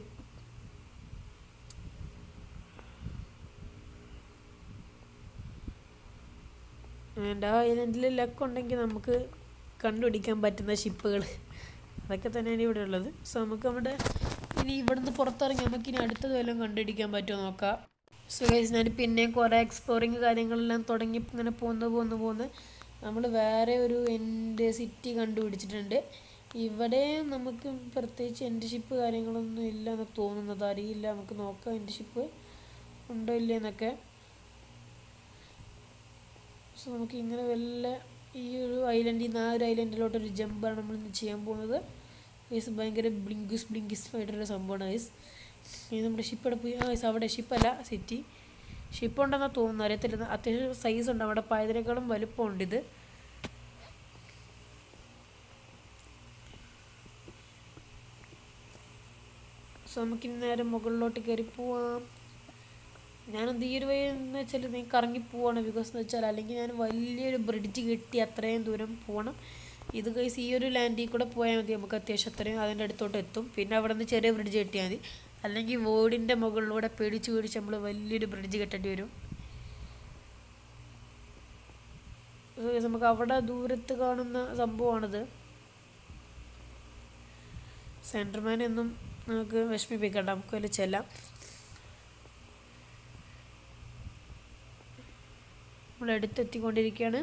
ആൻഡ് ആ ഐലൻഡിൽ ലക്ക് ഉണ്ടെങ്കിൽ നമുക്ക് കണ്ടുപിടിക്കാൻ പറ്റുന്ന ഷിപ്പുകൾ അതൊക്കെ തന്നെയാണ് ഇവിടെ ഉള്ളത് സോ നമുക്ക് നമ്മുടെ ഇനി ഇവിടുന്ന് പുറത്തിറങ്ങി നമുക്ക് ഇനി അടുത്തത് വല്ലതും കണ്ടുപിടിക്കാൻ പറ്റുമോ നോക്കാം സോ ഗൈസ് ഞാൻ പിന്നെയും കുറേ എക്സ്പ്ലോറിങ് കാര്യങ്ങളെല്ലാം തുടങ്ങി ഇങ്ങനെ പോന്ന് പോന്ന് പോന്ന് നമ്മൾ വേറെ ഒരു എൻ്റെ സിറ്റി കണ്ടുപിടിച്ചിട്ടുണ്ട് ഇവിടെ നമുക്ക് പ്രത്യേകിച്ച് എൻ്റെ ഷിപ്പ് കാര്യങ്ങളൊന്നും ഇല്ല എന്ന് തോന്നുന്നത് അറിയില്ല നമുക്ക് നോക്കാം എൻ്റെ ഷിപ്പ് ഉണ്ടോ ഇല്ലേ എന്നൊക്കെ സോ നമുക്ക് ഇങ്ങനെ വല്ല ഈ ഒരു ഐലൻഡിൽ നിന്ന് ആ ഒരു ഐലൻഡിലോട്ട് ഒരു ജമ്പാണ് നമ്മൾ ഇന്ന് ചെയ്യാൻ പോകുന്നത് ഐസ് ഭയങ്കര ബ്ലിങ്കിസ് ബ്ലിങ്കിസ് ആയിട്ടൊരു സംഭവമാണ് ഐസ് ഇനി നമ്മുടെ ഷിപ്പ് അവിടെ പോയി ആ ഐസ് അവിടെ ഷിപ്പല്ല സിറ്റി ഷിപ്പ് ഉണ്ടെന്നാണ് തോന്നുന്നു അറിയത്തില്ല അത്യാവശ്യം സൈസ് ഉണ്ട് അവിടെ പായതിനേക്കാളും വലുപ്പമുണ്ട് ഇത് സോ നമുക്ക് ഇനി നേരെ മുകളിലോട്ട് കയറി പോവാം ഞാനെന്ത് ഈ ഒരു വഴി എന്ന് വെച്ചാൽ നീ കറങ്ങി പോവാണ് ബിക്കോസ് എന്ന് വെച്ചാൽ അല്ലെങ്കിൽ ഞാൻ വലിയൊരു ബ്രിഡ്ജ് കെട്ടി അത്രയും ദൂരം പോകണം ഇത് ഗൈസ് ഈ ഒരു ലാൻഡിൽ കൂടെ പോയാൽ മതി നമുക്ക് അത്യാവശ്യം അത്രയും അതിൻ്റെ അടുത്തോട്ട് എത്തും പിന്നെ അവിടെ നിന്ന് ചെറിയ ബ്രിഡ്ജ് കെട്ടിയാൽ മതി അല്ലെങ്കിൽ വോയിഡിൻ്റെ മുകളിലൂടെ പേടിച്ച് പേടിച്ച് നമ്മൾ വലിയൊരു ബ്രിഡ്ജ് കെട്ടേണ്ടി വരും So guys, നമുക്ക് അവിടെ ദൂരത്ത് കാണുന്ന സംഭവമാണിത് സെൻറ്റർമാനെ ഒന്നും നമുക്ക് വിഷമിപ്പിക്കണ്ട നമുക്ക് അതിൽ ചെല്ലാം നമ്മൾ അടുത്തെത്തിക്കൊണ്ടിരിക്കുകയാണ്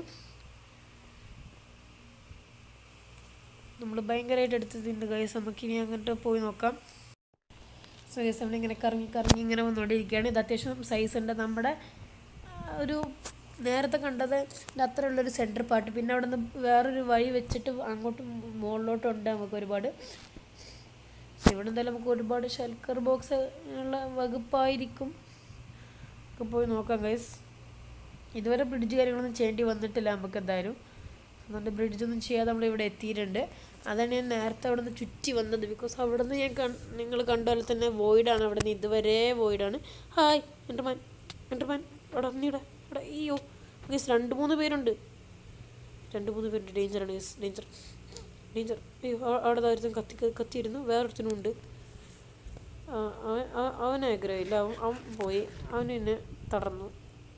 നമ്മൾ ഭയങ്കരമായിട്ട് എടുത്തതുണ്ട് ഗൈസ് നമുക്കിനി അങ്ങോട്ട് പോയി നോക്കാം സോ ഗൈസ് നമ്മളിങ്ങനെ കറങ്ങി കറങ്ങി ഇങ്ങനെ വന്നുകൊണ്ടിരിക്കുകയാണ് ഇത് അത്യാവശ്യം സൈസ് ഉണ്ട് നമ്മുടെ ആ, ഒരു നേരത്തെ കണ്ടത് അത്രയുള്ളൊരു സെൻറ്റർ പാർട്ട് പിന്നെ അവിടെ നിന്ന് വേറൊരു വഴി വെച്ചിട്ട് അങ്ങോട്ട് മുകളിലോട്ടുണ്ട് നമുക്ക് ഒരുപാട് സോ ഇവിടെ എന്തായാലും നമുക്ക് ഒരുപാട് ഷെൽക്കർ ബോക്സ് ഉള്ള വകുപ്പായിരിക്കും ഒക്കെ പോയി നോക്കാം ഗൈസ് ഇതുവരെ ബ്രിഡ്ജ് കാര്യങ്ങളൊന്നും ചെയ്യേണ്ടി വന്നിട്ടില്ല നമുക്ക് എന്തായാലും അതുകൊണ്ട് ബ്രിഡ്ജ് ഒന്നും ചെയ്യാതെ നമ്മൾ ഇവിടെ എത്തിയിട്ടുണ്ട് അതാണ് ഞാൻ നേരത്തെ അവിടെ നിന്ന് ചുറ്റി വന്നത് ബിക്കോസ് അവിടെ നിന്ന് ഞാൻ കൺ നിങ്ങൾ കണ്ട പോലെ തന്നെ വോയിഡാണ് അവിടെ നിന്ന് ഇതുവരെ വോയിഡാണ് ഹായ് എൻ്റർമാൻ എൻ്റർമാൻ അവിടെ നീടെ അവിടെ അയ്യോ ഗീസ് രണ്ട് മൂന്ന് പേരുണ്ട് രണ്ട് മൂന്ന് പേരുണ്ട് ഡേഞ്ചറാണ് ഗീസ് ഡേഞ്ചർ ഡേഞ്ചർ അയ്യോ ആ- അവിടെ ദാ ഒരുത്തൻ കത്തി കത്തിയിരുന്നു വേറൊരുത്തനും ഉണ്ട് ആ, അവൻ അവൻ- അവന് ആഗ്രഹമില്ല അവൻ അവൻ പോയി അവന് എന്നെ തടർന്നു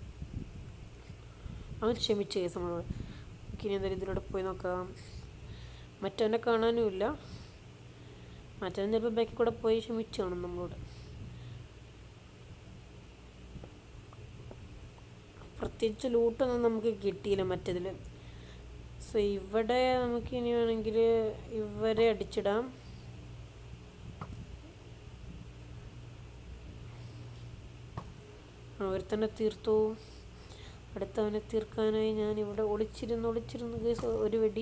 അവൻ ക്ഷമിച്ച കേസ് നമ്മളോട് നമുക്കിനി എന്തായാലും ഇതിലൂടെ പോയി നോക്കാം മറ്റവനെ കാണാനുമില്ല മറ്റവൻ ചിലപ്പോൾ ബാക്കിൽ കൂടെ പോയി ക്ഷമിച്ചു കാണും നമ്മളോട് പ്രത്യേകിച്ച് ലൂട്ടൊന്നും നമുക്ക് കിട്ടിയില്ല മറ്റേതിൽ സോ ഇവിടെ നമുക്ക് ഇനി വേണമെങ്കിൽ ഇവരെ അടിച്ചിടാം അവർ തന്നെ തീർത്തു അടുത്തവനെ തീർക്കാനായി ഞാൻ ഇവിടെ ഒളിച്ചിരുന്ന് ഒളിച്ചിരുന്ന് ഗൈസ് ഒരു വെടി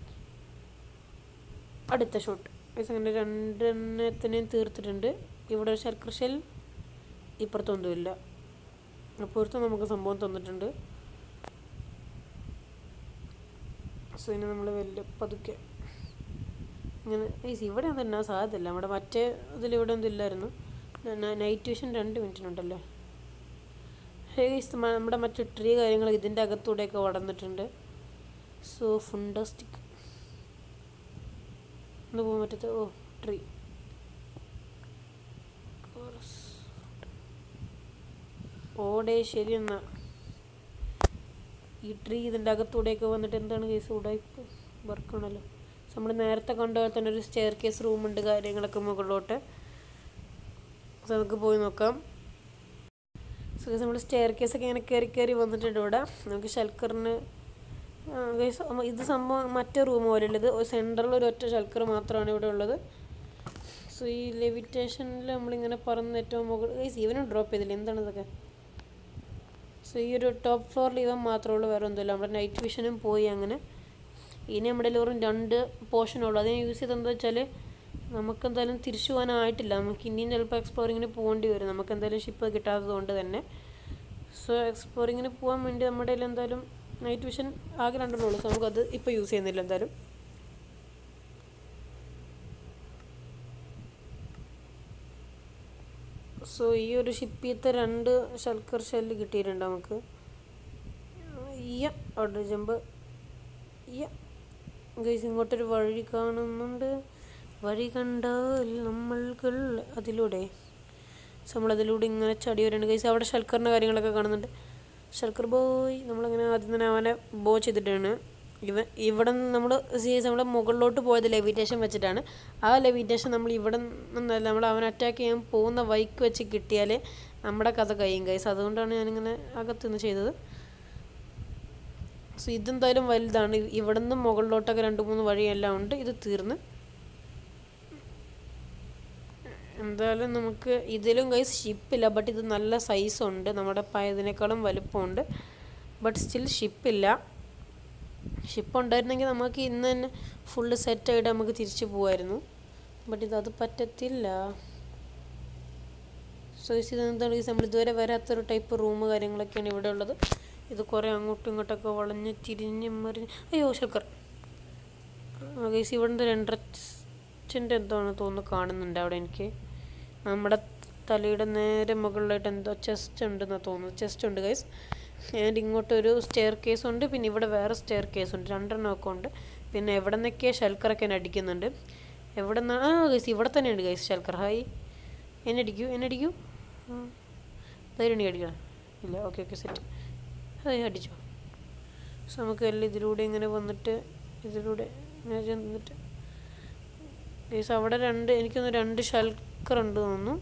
അടുത്ത ഷോട്ട് ഗൈസ് അങ്ങനെ രണ്ടെണ്ണത്തിനെയും തീർത്തിട്ടുണ്ട് ഇവിടെ ഒരു ശർക്കര ഷെൽ ഇപ്പുറത്തൊന്നുമില്ല അപ്പുറത്ത് നമുക്ക് സംഭവം തന്നിട്ടുണ്ട് സോ ഇനി നമ്മൾ വലിയ പതുക്കെ ഇങ്ങനെ ഗൈസ് ഇവിടെ തന്നെ സാധ്യതയില്ല നമ്മുടെ മറ്റേ ഇതിലിവിടെ ഒന്നും ഇല്ലായിരുന്നു നൈറ്റ് വിഷൻ രണ്ട് മിനിറ്റിനുണ്ടല്ലേ ഹേസ് നമ്മുടെ മറ്റു ട്രീ കാര്യങ്ങൾ ഇതിൻ്റെ അകത്തൂടെയൊക്കെ വളർന്നിട്ടുണ്ട് സോ ഫുണ്ടസ്റ്റിക് ഒന്ന് പോകാൻ പറ്റത്ത ഓ ട്രീ ഓടേ ശരി എന്നാ ഈ ട്രീ ഇതിൻ്റെ അകത്തൂടെയൊക്കെ വന്നിട്ട് എന്താണ് കേസ് ഉടായ്പ വർക്കാണല്ലോ നമ്മൾ നേരത്തെ കണ്ട പോലെ തന്നെ ഒരു സ്റ്റെയർ കേസ് റൂമുണ്ട് കാര്യങ്ങളൊക്കെ മുകളിലോട്ട് സോ നമുക്ക് പോയി നോക്കാം സോ നമ്മൾ സ്റ്റെയർ കേസൊക്കെ ഇങ്ങനെ കയറി കയറി വന്നിട്ടുണ്ട് ഇവിടെ നമുക്ക് ഷൽക്കറിന് ഇത് സംഭവം മറ്റേ റൂം പോലെയുള്ള ഇത് സെൻറ്ററിൽ ഒരു ഒറ്റ ഷൽക്കർ മാത്രമാണ് ഇവിടെ ഉള്ളത് സോ ഈ ലെവിറ്റേഷനിൽ നമ്മളിങ്ങനെ പറന്ന് ഏറ്റവും മുകളിൽ ഗൈസ് ഇവനും ഡ്രോപ്പ് ചെയ്തില്ല എന്താണ് ഇതൊക്കെ സോ ഈ ഒരു ടോപ്പ് ഫ്ലോറിൽ ഇവൻ മാത്രമേ ഉള്ളൂ വേറെ ഒന്നുമില്ല നമ്മുടെ നൈറ്റ് വിഷനും പോയി അങ്ങനെ ഇനി നമ്മുടെ വെറും രണ്ട് പോർഷനുള്ളൂ അത് ഞാൻ യൂസ് ചെയ്തത് എന്താ വെച്ചാൽ നമുക്ക് എന്തായാലും തിരിച്ചു പോകാനായിട്ടില്ല നമുക്ക് ഇനിയും ചിലപ്പോൾ എക്സ്പ്ലോറിങ്ങിന് പോകേണ്ടി വരും നമുക്ക് എന്തായാലും ഷിപ്പ് കിട്ടാത്തത് കൊണ്ട് തന്നെ സോ എക്സ്പ്ലോറിങ്ങിന് പോകാൻ വേണ്ടി നമ്മുടെ കയ്യിൽ എന്തായാലും നൈറ്റ് വിഷൻ ആകെ രണ്ടെണ്ണേ ഉള്ളൂ സോ നമുക്കത് ഇപ്പോൾ യൂസ് ചെയ്യുന്നില്ല എന്തായാലും സോ ഈ ഒരു ഷിപ്പിലത്തെ രണ്ട് ഷൽക്കർ ഷെല്ല് കിട്ടിയിട്ടുണ്ട് നമുക്ക് ഇയ്യ അവിടെ ജമ്പ് ഇയ്യ ഗൈസ് ഇങ്ങോട്ടൊരു വഴി കാണുന്നുണ്ട് വഴി കണ്ടാൽ നമ്മൾകൾ അതിലൂടെ സോ നമ്മളതിലൂടെ ഇങ്ങനെ ചടി വരുന്നുണ്ട് ഗൈസ് അവിടെ ഷൽക്കറിൻ്റെ കാര്യങ്ങളൊക്കെ കാണുന്നുണ്ട് ഷൽക്കർ ബോയ് നമ്മളങ്ങനെ ആദ്യം തന്നെ അവനെ ബോ ചെയ്തിട്ടാണ് ഇവൻ ഇവിടെ നമ്മൾ സീസ് നമ്മൾ മുകളിലോട്ട് പോയത് ലെവിറ്റേഷൻ വെച്ചിട്ടാണ് ആ ലെവിറ്റേഷൻ നമ്മൾ ഇവിടെ നിന്നല്ല നമ്മൾ അവൻ അറ്റാക്ക് ചെയ്യാൻ പോകുന്ന വൈക്ക് വെച്ച് കിട്ടിയാൽ നമ്മുടെ കഥ കഴിയും ഗൈസ് അതുകൊണ്ടാണ് ഞാനിങ്ങനെ അകത്തുനിന്ന് ചെയ്തത് സോ ഇതെന്തായാലും വലുതാണ് ഇവിടെ നിന്ന് മുകളിലോട്ടൊക്കെ രണ്ട് മൂന്ന് വഴിയെല്ലാം ഉണ്ട് ഇത് തീർന്ന് എന്തായാലും നമുക്ക് ഇതിലും ഗൈസ് ഷിപ്പില്ല ബട്ട് ഇത് നല്ല സൈസ് ഉണ്ട് നമ്മുടെ പയതിനേക്കാളും വലുപ്പമുണ്ട് ബട്ട് സ്റ്റിൽ ഷിപ്പില്ല ഷിപ്പ് ഉണ്ടായിരുന്നെങ്കിൽ നമുക്ക് ഇന്ന് തന്നെ ഫുള്ള് സെറ്റായിട്ട് നമുക്ക് തിരിച്ചു പോകുമായിരുന്നു ബട്ട് ഇത് അത് പറ്റത്തില്ല സോ ഇത് എന്താണ് ഗൈസ് നമ്മൾ ഇതുവരെ വരാത്തൊരു ടൈപ്പ് റൂം കാര്യങ്ങളൊക്കെയാണ് ഇവിടെ ഉള്ളത് ഇത് കുറേ അങ്ങോട്ടും ഇങ്ങോട്ടൊക്കെ വളഞ്ഞ് തിരിഞ്ഞ് മറിഞ്ഞ് അയ്യോ ശർക്കർ ഗൈസ് ഇവിടെ രണ്ടരച്ചിൻ്റെ എന്തോന്ന് തോന്നുന്നു കാണുന്നുണ്ട് അവിടെ എനിക്ക് നമ്മുടെ തലയുടെ നേരെ മുകളിലായിട്ട് എന്തോ ചെസ്റ്റ് ഉണ്ടെന്നാണ് തോന്നുന്നു ചെസ്റ്റ് ഉണ്ട് ഗൈസ് ആൻഡ് ഇങ്ങോട്ടൊരു സ്റ്റെയർ കേസ് ഉണ്ട് പിന്നെ ഇവിടെ വേറെ സ്റ്റെയർ കേസ് ഉണ്ട് രണ്ടെണ്ണം ഒക്കെ ഉണ്ട് പിന്നെ എവിടെ നിന്നൊക്കെ ഷൽക്കറൊക്കെ എന്നെ അടിക്കുന്നുണ്ട് എവിടെ നിന്നാണ് ആ ഗൈസ് ഇവിടെ തന്നെയുണ്ട് ഗൈസ് ഷൽക്കർ ഹായ് എന്നെ അടിക്കൂ എന്നെ അടിക്കൂ ആ ധൈര്യം ഉണ്ടെങ്കിൽ അടിക്കണം ഇല്ല ഓക്കെ ഓക്കെ സെറ്റ് ഹായ് അടിച്ചോ സോ നമുക്ക് എല്ലാം ഇതിലൂടെ ഇങ്ങനെ വന്നിട്ട് ഇതിലൂടെ ഇങ്ങനെ ചെന്നിട്ട് ഗൈസ് അവിടെ രണ്ട് എനിക്കൊന്ന് രണ്ട് ഷൽക്കർ ഉണ്ട് തോന്നുന്നു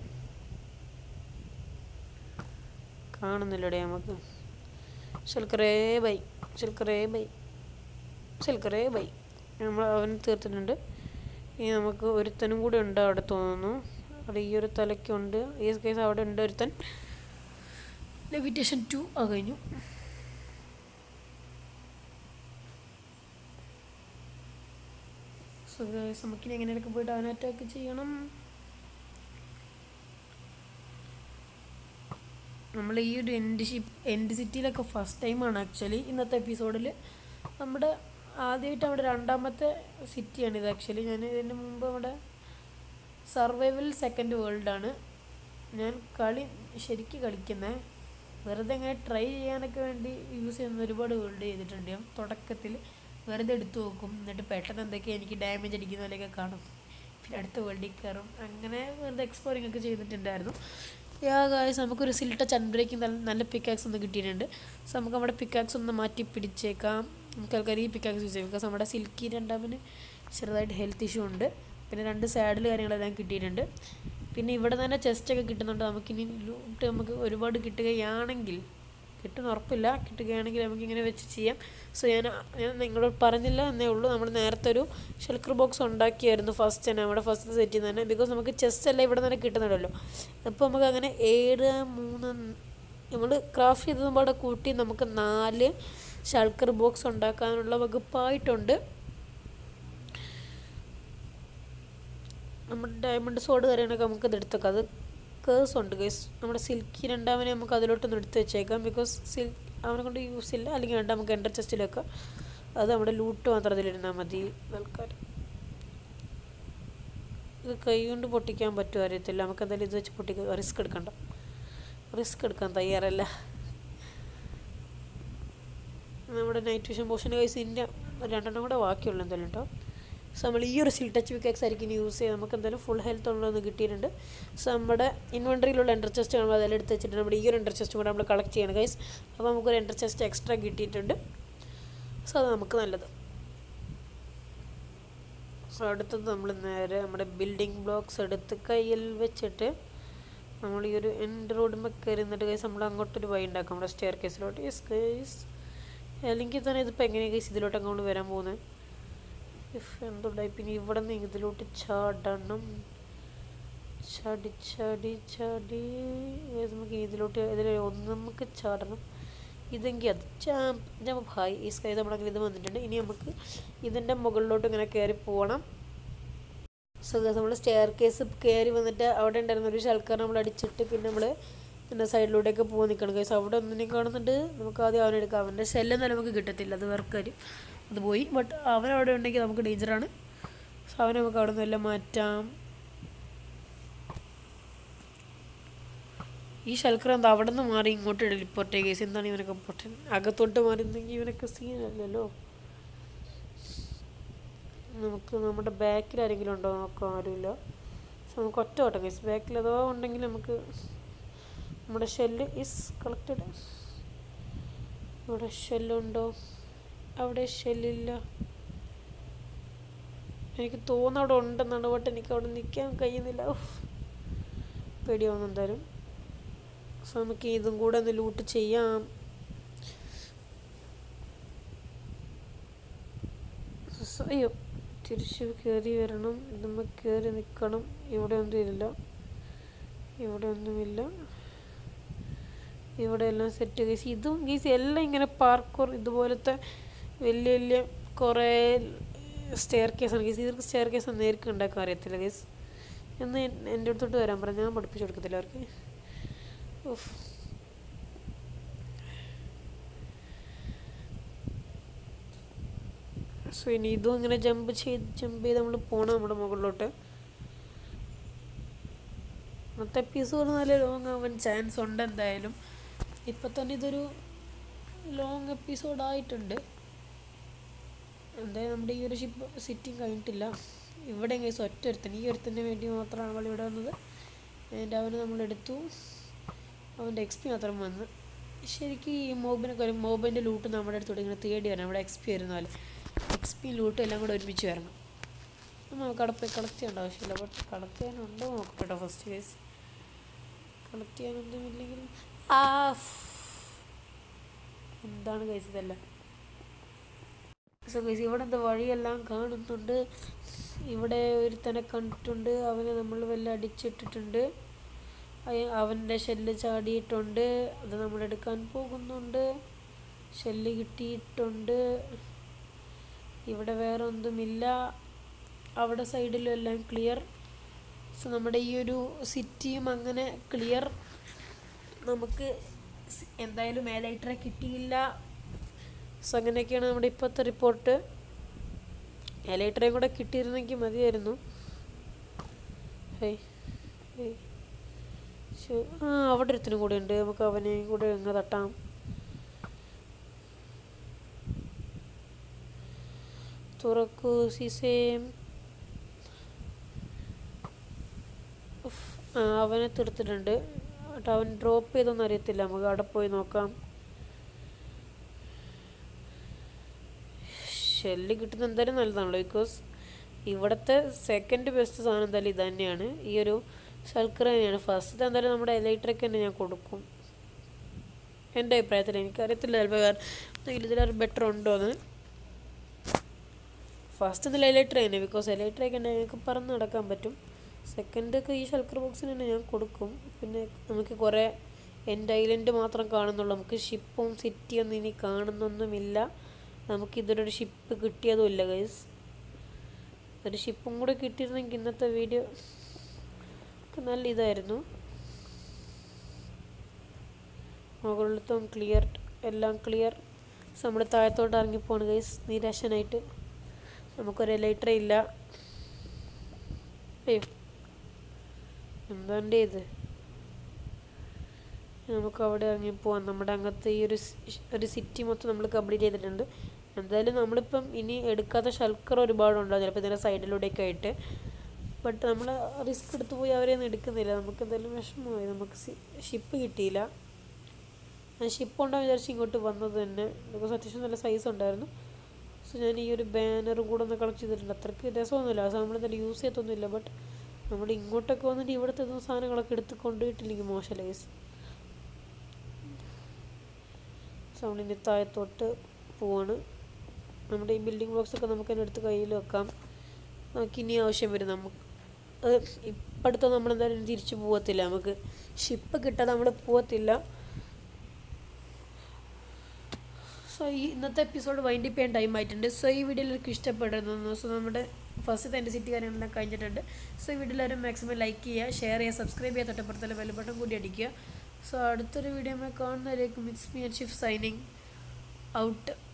കാണുന്നില്ലടേ നമുക്ക് ശൽക്കറേ ബൈ ശൽക്കറേ ബൈ ശൽക്കറേ ബൈ നമ്മൾ അവൻ തീർത്തിട്ടുണ്ട് ഇനി നമുക്ക് ഒരുത്തനും കൂടെ ഉണ്ട് അവിടെ തോന്നുന്നു അവിടെ ഈ ഒരു തലയ്ക്കുണ്ട് ഈ കേസ് അവിടെ ഉണ്ട് ഒരുത്തൻ ലെവിറ്റേഷൻ ടു ആ കഴിഞ്ഞു സോ ഗൈസ് നമുക്കിനി എങ്ങനെയൊക്കെ പോയിട്ട് അവനെ അറ്റാക്ക് ചെയ്യണം നമ്മൾ ഈ ഒരു എൻഡ് ഷിപ്പ് എൻഡ് സിറ്റിയിലൊക്കെ ഫസ്റ്റ് ടൈമാണ് ആക്ച്വലി ഇന്നത്തെ എപ്പിസോഡിൽ നമ്മുടെ ആദ്യമായിട്ട് നമ്മുടെ രണ്ടാമത്തെ സിറ്റിയാണ് ഇത് ആക്ച്വലി ഞാൻ ഇതിന് മുമ്പ് നമ്മുടെ സർവൈവൽ സെക്കൻഡ് വേൾഡാണ് ഞാൻ കളി ശരിക്ക് കളിക്കുന്നത് വെറുതെ ഇങ്ങനെ ട്രൈ ചെയ്യാനൊക്കെ വേണ്ടി യൂസ് ചെയ്യുന്ന ഒരുപാട് വേൾഡ് ചെയ്തിട്ടുണ്ട് ഞാൻ തുടക്കത്തിൽ വെറുതെ എടുത്തു നോക്കും എന്നിട്ട് പെട്ടെന്ന് എന്തൊക്കെ എനിക്ക് ഡാമേജ് അടിക്കുന്ന പോലെയൊക്കെ കാണും പിന്നെ അടുത്ത വേൾഡിൽ കയറും അങ്ങനെ വെറുതെ എക്സ്പ്ലോറിംഗ് ഒക്കെ ചെയ്തിട്ടുണ്ടായിരുന്നു യാ ഗായ്സ് നമുക്കൊരു സിൽട്ട ചന്ദ്രയ്ക്ക് നല്ല നല്ല പിക്കാക്സ് ഒന്ന് കിട്ടിയിട്ടുണ്ട് സോ നമുക്ക് നമ്മുടെ പിക്കാക്സ് ഒന്ന് മാറ്റി പിടിച്ചേക്കാം നമുക്ക് ആൾക്കാർ ഈ പിക്കാക്സ് യൂസ് ചെയ്യാം ബിക്കോസ് നമ്മുടെ സിൽക്കി രണ്ടാമന് ചെറുതായിട്ട് ഹെൽത്ത് ഇഷ്യൂ ഉണ്ട് പിന്നെ രണ്ട് സാഡിൽ കാര്യങ്ങളെല്ലാം കിട്ടിയിട്ടുണ്ട് പിന്നെ ഇവിടെ തന്നെ ചെസ്റ്റൊക്കെ കിട്ടുന്നുണ്ട് നമുക്കിനി ലൂട്ട് നമുക്ക് ഒരുപാട് കിട്ടുകയാണെങ്കിൽ കിട്ടുന്ന ഉറപ്പില്ല കിട്ടുകയാണെങ്കിൽ നമുക്കിങ്ങനെ വെച്ച് ചെയ്യാം സോ ഞാൻ ഞാൻ നിങ്ങളോട് പറഞ്ഞില്ല എന്നേ ഉള്ളൂ നമ്മൾ നേരത്തെ ഒരു ഷെൽക്കർ ബോക്സ് ഉണ്ടാക്കിയായിരുന്നു ഫസ്റ്റ് തന്നെ നമ്മുടെ ഫസ്റ്റ് സെറ്റിൽ തന്നെ ബിക്കോസ് നമുക്ക് ചെസ്റ്റ് എല്ലാം ഇവിടെ തന്നെ കിട്ടുന്നുണ്ടല്ലോ അപ്പോൾ നമുക്ക് അങ്ങനെ ഏഴ് മൂന്ന് നമ്മൾ ക്രാഫ്റ്റ് ചെയ്തതും പാടെ കൂട്ടി നമുക്ക് നാല് ഷൾക്കർ ബോക്സ് ഉണ്ടാക്കാനുള്ള വകുപ്പായിട്ടുണ്ട് നമ്മുടെ ഡയമണ്ട് സോഡ് കാര്യങ്ങളൊക്കെ നമുക്ക് ഇത് എടുത്തേക്കാം അത് കേഴ്സ് ഉണ്ട് ഗൈസ് നമ്മുടെ സിൽക്കി രണ്ടാമനെ നമുക്ക് അതിലോട്ടൊന്ന് എടുത്ത് വെച്ചേക്കാം ബിക്കോസ് സിൽക്ക് അവനെ കൊണ്ട് യൂസ് ഇല്ല അല്ലെങ്കിൽ വേണ്ട നമുക്ക് എൻ്റർ ചെസ്റ്റിൽ വെക്കാം അത് നമ്മുടെ ലൂട്ട് മാത്രം അതിലിരുന്നാൽ മതി ആൾക്കാർ ഇത് കൈ കൊണ്ട് പൊട്ടിക്കാൻ പറ്റുമോ അറിയത്തില്ല നമുക്ക് എന്തായാലും ഇത് വെച്ച് പൊട്ടിക്കുക റിസ്ക് എടുക്കണ്ട റിസ്ക് എടുക്കാൻ തയ്യാറല്ല നമ്മുടെ നൈറ്റ് വിഷൻ പോഷൻ കൈസ് ഇൻ്റെ രണ്ടെണ്ണം കൂടെ ബാക്കിയുള്ളൂ എന്തായാലും കേട്ടോ സോ നമ്മൾ ഈ ഒരു സിൽ ടച്ച് വിക്കക്സ് ആയിരിക്കും ഉയൂസ് ചെയ്യുക നമുക്ക് എന്തായാലും ഫുൾ ഹെൽത്ത് ഉള്ളതെന്ന് കിട്ടിയിട്ടുണ്ട് സോ നമ്മുടെ ഇൻവെൻട്രിയിലുള്ള എൻ്റർ ചെസ്റ്റ് നമ്മൾ അതെല്ലാം എടുത്ത് വെച്ചിട്ട് നമ്മുടെ ഈ ഒരു എൻ്റർ ചെസ്റ്റ് കൂടെ നമ്മൾ കളക്ട് ചെയ്യണം ഗൈസ് അപ്പോൾ നമുക്കൊരു എൻ്റർ ചെസ്റ്റ് എക്സ്ട്രാ കിട്ടിയിട്ടുണ്ട് സോ അത് നമുക്ക് നല്ലത് സോ അടുത്തത് നമ്മൾ നേരെ നമ്മുടെ ബിൽഡിംഗ് ബ്ലോക്സ് എടുത്ത് കയ്യിൽ വെച്ചിട്ട് നമ്മൾ ഈ ഒരു എൻഡ് റോഡുമ്പോൾ കയറി നിന്നിട്ട് ഗൈസ് നമ്മൾ അങ്ങോട്ടൊരു വഴി ഉണ്ടാക്കാം നമ്മുടെ സ്റ്റെയർ കേസിലോട്ട് യെസ് ഗൈസ് അല്ലെങ്കിൽ തന്നെ ഇതിപ്പോൾ എങ്ങനെയാണ് ഗൈസ് ഇതിലോട്ട് അങ്ങോട്ട് വരാൻ പോകുന്നത് ഇഫ് എന്തുണ്ടായി പിന്നെ ഇവിടെ നിന്ന് ഇതിലോട്ട് ചാടണം ചാടി ചാടി ചാടി ഏത് നമുക്ക് ഇതിലോട്ട് ഇതിൽ ഒന്ന് നമുക്ക് ചാടണം ഇതെങ്കിൽ അത് ജാമ്പ് ജാമ്പ് ഹായ് ഈ സ്കൈ നമ്മളങ്ങനെ ഇത് വന്നിട്ടുണ്ട് ഇനി നമുക്ക് ഇതിൻ്റെ മുകളിലോട്ട് ഇങ്ങനെ കയറി പോകണം സോ നമ്മൾ സ്റ്റെയർ കേസ് കയറി വന്നിട്ട് അവിടെ ഉണ്ടായിരുന്ന ഒരു ശൽക്കാർ നമ്മൾ അടിച്ചിട്ട് പിന്നെ നമ്മൾ പിന്നെ സൈഡിലൂടെയൊക്കെ പോകാൻ നിൽക്കണം കേസ് അവിടെ ഒന്നിനെയും കാണുന്നുണ്ട് നമുക്ക് ആദ്യം അവനെടുക്കാം അവൻ്റെ ശല്യം നമുക്ക് കിട്ടത്തില്ല അത് വേറെ കാര്യം അത് പോയി ബട്ട് അവൻ അവിടെ ഉണ്ടെങ്കിൽ നമുക്ക് ഡേഞ്ചറാണ് സോ അവനെ നമുക്ക് അവിടെ നിന്നെല്ലാം മാറ്റാം ഈ ശൽക്കർ എന്താ അവിടെ നിന്ന് മാറി ഇങ്ങോട്ട് ടെലിപ്പോർട്ട് കേസ് എന്താണ് ഇവനൊക്കെ പൊട്ടൻ അകത്തോട്ട് മാറിയിരുന്നെങ്കിൽ ഇവനൊക്കെ സീനല്ലല്ലോ നമുക്ക് നമ്മുടെ ബാക്കിൽ ആരെങ്കിലും ഉണ്ടോ നോക്കാം ആരുമില്ല സോ നമുക്ക് ഒറ്റ ഓട്ടം കേസ് ബാക്കിൽ അഥവാ ഉണ്ടെങ്കിൽ നമുക്ക് നമ്മുടെ ഷെല്ല് ഈസ് കളക്റ്റഡ് ഇവിടെ ഷെല്ലുണ്ടോ അവിടെ ഷെല്ലില്ല എനിക്ക് തോന്നുന്നു അവിടെ ഉണ്ടെന്നാണ് ബട്ട് എനിക്ക് അവിടെ നിൽക്കാൻ കഴിയുന്നില്ല ഉഫ്. പേടിയാവുന്നു എന്തായാലും സോ നമുക്ക് ഇതും കൂടെ ഒന്ന് ലൂട്ട് ചെയ്യാം സോ, അയ്യോ തിരിച്ച് കയറി വരണം ഇതുമ്മ കയറി നിൽക്കണം ഇവിടെ ഒന്നും ഇല്ല ഇവിടെ ഒന്നുമില്ല ഇവിടെ എല്ലാം സെറ്റ് ഗീസ് ഇതും ഗീസ് എല്ലാം ഇങ്ങനെ പാർക്കോർ ഇതുപോലത്തെ വലിയ വലിയ കുറേ സ്റ്റെയർ കേസാണ് ഗീസ് ഇവർക്ക് സ്റ്റെയർ കേസ് നേർക്ക് ഉണ്ടാക്കാൻ അറിയത്തില്ല ഗീസ് എന്ന് എൻ്റെ അടുത്തോട്ട് വരാൻ പറഞ്ഞു ഞാൻ പഠിപ്പിച്ചു കൊടുക്കത്തില്ല അവർക്ക് ഉഫ്. സോ ഇനി ഇതും ഇങ്ങനെ ജമ്പ് ചെയ്ത് ജമ്പ് ചെയ്ത് നമ്മൾ പോകണം നമ്മുടെ മുകളിലോട്ട് ഇന്നത്തെ എപ്പിസോഡ് നല്ല ലോങ് ആവാൻ ചാൻസ് ഉണ്ട് എന്തായാലും ഇപ്പം തന്നെ ഇതൊരു ലോങ് എപ്പിസോഡ് ആയിട്ടുണ്ട് എന്തായാലും നമ്മുടെ ഈ ഒരു ഷിപ്പ് സിറ്റിങ് കഴിഞ്ഞിട്ടില്ല ഇവിടെ കേസ് ഒറ്റ ഒരുത്തൻ ഈ ഒരുത്തന് വേണ്ടി മാത്രമാണ് അവൾ ഇവിടെ വന്നത് എൻ്റെ അവന് നമ്മളെടുത്തു അവൻ്റെ എക്സ് പി മാത്രം വന്ന് ശരിക്കും ഈ മോബിനൊക്കെ ഒരു മോബിൻ്റെ ലൂട്ട് നമ്മുടെ അടുത്തോട്ട് ഇങ്ങനെ തേടി വരണം അവിടെ എക്സ് പി വരുന്നാൽ എക്സ് പി ലൂട്ടും എല്ലാം കൂടെ ഒരുമിച്ച് വരണം നമുക്ക് അവിടെ പോയി കളക്ട് ചെയ്യേണ്ട ആവശ്യമില്ല ബട്ട് കളക്ട് ചെയ്യാനുണ്ടോ നോക്കട്ടോ ഫസ്റ്റ് കേസ് കളക്ട് ചെയ്യാനൊന്നുമില്ലെങ്കിൽ ആ എന്താണ് കേസ് ഇതെല്ലാം സോ ഗൈസ് ഇവിടെ എന്താ വഴിയെല്ലാം കാണുന്നുണ്ട് ഇവിടെ ഒരുത്തനെ കണ്ടിട്ടുണ്ട് അവനെ നമ്മൾ വല്ല അടിച്ചിട്ടിട്ടുണ്ട് അയ- അവൻ്റെ ഷെല്ല് ചാടിയിട്ടുണ്ട് അത് നമ്മൾ എടുക്കാൻ പോകുന്നുണ്ട് ഷെല്ല് കിട്ടിയിട്ടുണ്ട് ഇവിടെ വേറെ ഒന്നുമില്ല അവിടെ സൈഡിലും എല്ലാം ക്ലിയർ സോ നമ്മുടെ ഈ ഒരു സിറ്റിയും അങ്ങനെ ക്ലിയർ നമുക്ക് സ് എന്തായാലും മേലൈറ്ററെ കിട്ടിയില്ല സോ അങ്ങനെയൊക്കെയാണ് നമ്മുടെ ഇപ്പോഴത്തെ റിപ്പോർട്ട് എലൈറ്ററേയും കൂടെ കിട്ടിയിരുന്നെങ്കിൽ മതിയായിരുന്നു ഹേയ് ഹേയ് ശോ ആ അവിടെ ഒരുത്തിനും കൂടെ ഉണ്ട് നമുക്ക് അവനെയും കൂടെ അങ്ങ് തട്ടാം തുറക്കൂ സിസേം ഉഫ്, ആ അവനെ തീർത്തിട്ടുണ്ട് കേട്ടോ അവൻ ഡ്രോപ്പ് ചെയ്തൊന്നും അറിയത്തില്ല നമുക്ക് അവിടെ പോയി നോക്കാം ഷെല്ല് കിട്ടുന്നത് എന്തായാലും നല്ലതാണല്ലോ ബിക്കോസ് ഇവിടുത്തെ സെക്കൻഡ് ബെസ്റ്റ് സാധനം എന്തായാലും ഇത് തന്നെയാണ് ഈ ഒരു സൽക്കർ തന്നെയാണ് ഫസ്റ്റ് എന്തായാലും നമ്മുടെ എലൈട്രിക് തന്നെ ഞാൻ കൊടുക്കും എൻ്റെ അഭിപ്രായത്തിൽ എനിക്കറിയത്തില്ല ചിലപ്പോൾ വേറെ എന്തെങ്കിലും ഇതിലൊരു ബെറ്റർ ഉണ്ടോ എന്ന് ഫസ്റ്റ് ഇതിൽ എലൈട്രിക് തന്നെ ബിക്കോസ് എലൈട്രിക് തന്നെ ഞങ്ങൾക്ക് പറന്ന് നടക്കാൻ പറ്റും സെക്കൻഡ് ഒക്കെ ഈ ഷൽക്കർ ബോക്സിന് തന്നെ ഞാൻ കൊടുക്കും പിന്നെ നമുക്ക് കുറേ എൻ്റെ ഐലൻഡ് മാത്രം കാണുന്നുള്ളൂ നമുക്ക് ഷിപ്പും സിറ്റിയൊന്നും ഇനി കാണുന്നൊന്നുമില്ല നമുക്ക് ഇതിലൊരു ഷിപ്പ് കിട്ടിയതുമില്ല ഗൈസ് ഒരു ഷിപ്പും കൂടെ കിട്ടിയിരുന്നെങ്കിൽ ഇന്നത്തെ വീഡിയോ ഒക്കെ നല്ല ഇതായിരുന്നു മുകളിലത്തും ക്ലിയർ എല്ലാം ക്ലിയർ നമ്മൾ താഴത്തോട്ട് ഇറങ്ങിപ്പോണ് ഗൈസ് നിരാശനായിട്ട് നമുക്കൊരു ലൈറ്ററേ ഇല്ല അയ്യോ എന്താണ്ട് ഇത് നമുക്ക് അവിടെ ഇറങ്ങി പോവാം നമ്മുടെ അങ്ങനത്തെ ഈ ഒരു സ്- ഒരു സിറ്റി മൊത്തം നമ്മൾ കംപ്ലീറ്റ് ചെയ്തിട്ടുണ്ട് എന്തായാലും നമ്മളിപ്പം ഇനി എടുക്കാത്ത ഷൽക്കർ ഒരുപാടുണ്ടാവും ചിലപ്പോൾ ഇതിൻ്റെ സൈഡിലൂടെയൊക്കെ ആയിട്ട് ബട്ട് നമ്മൾ റിസ്ക് എടുത്ത് പോയി അവരെയൊന്നും എടുക്കുന്നില്ല നമുക്ക് എന്തായാലും വിഷമമായി നമുക്ക് ഷിപ്പ് കിട്ടിയില്ല ഞാൻ ഷിപ്പ് ഉണ്ടാവും വിചാരിച്ച് ഇങ്ങോട്ട് വന്നത് തന്നെ ബിക്കോസ് അത്യാവശ്യം നല്ല സൈസ് ഉണ്ടായിരുന്നു സോ ഞാൻ ഈ ഒരു ബാനറും കൂടെ ഒന്ന് കളക്ട് ചെയ്തിട്ടുണ്ട് അത്രയ്ക്ക് രസമൊന്നുമില്ല അത് നമ്മൾ എന്തായാലും യൂസ് ചെയ്യത്തൊന്നുമില്ല ബട്ട് നമ്മൾ ഇങ്ങോട്ടൊക്കെ വന്നിട്ട് ഇവിടുത്തെ ഒന്നും സാധനങ്ങളൊക്കെ എടുത്ത് കൊണ്ടുപോയിട്ടില്ലെങ്കിൽ മോശമല്ല കേസ് സൗണ്ടിൻ്റെ താഴത്തോട്ട് പോവാണ് നമ്മുടെ ഈ ബിൽഡിംഗ് ബ്ലോക്സ് ഒക്കെ നമുക്ക് തന്നെ എടുത്ത് കയ്യിൽ വെക്കാം നമുക്ക് ഇനി ആവശ്യം വരും നമുക്ക് അത് ഇപ്പടുത്ത നമ്മൾ എന്തായാലും തിരിച്ചു പോകത്തില്ല നമുക്ക് ഷിപ്പ് കിട്ടാതെ നമ്മൾ പോകത്തില്ല സോ ഈ ഇന്നത്തെ എപ്പിസോഡ് വൈൻഡ് ചെയ്യാൻ ടൈം ആയിട്ടുണ്ട് സോ ഈ വീഡിയോയിൽ എനിക്ക് ഇഷ്ടപ്പെടുന്നു സോ നമ്മുടെ ഫസ്റ്റ് എൻ്റെ സിറ്റി കാര്യങ്ങളെല്ലാം കഴിഞ്ഞിട്ടുണ്ട് സോ ഈ വീഡിയോ എല്ലാവരും മാക്സിമം ലൈക്ക് ചെയ്യുക ഷെയർ ചെയ്യുക സബ്സ്ക്രൈബ് ചെയ്യുക തൊട്ടപ്പുറത്തുള്ള ബെൽബട്ടൺ കൂടി അടിക്കുക സോ അടുത്തൊരു വീഡിയോ കാണുന്നവരേക്കും it's me Shif signing out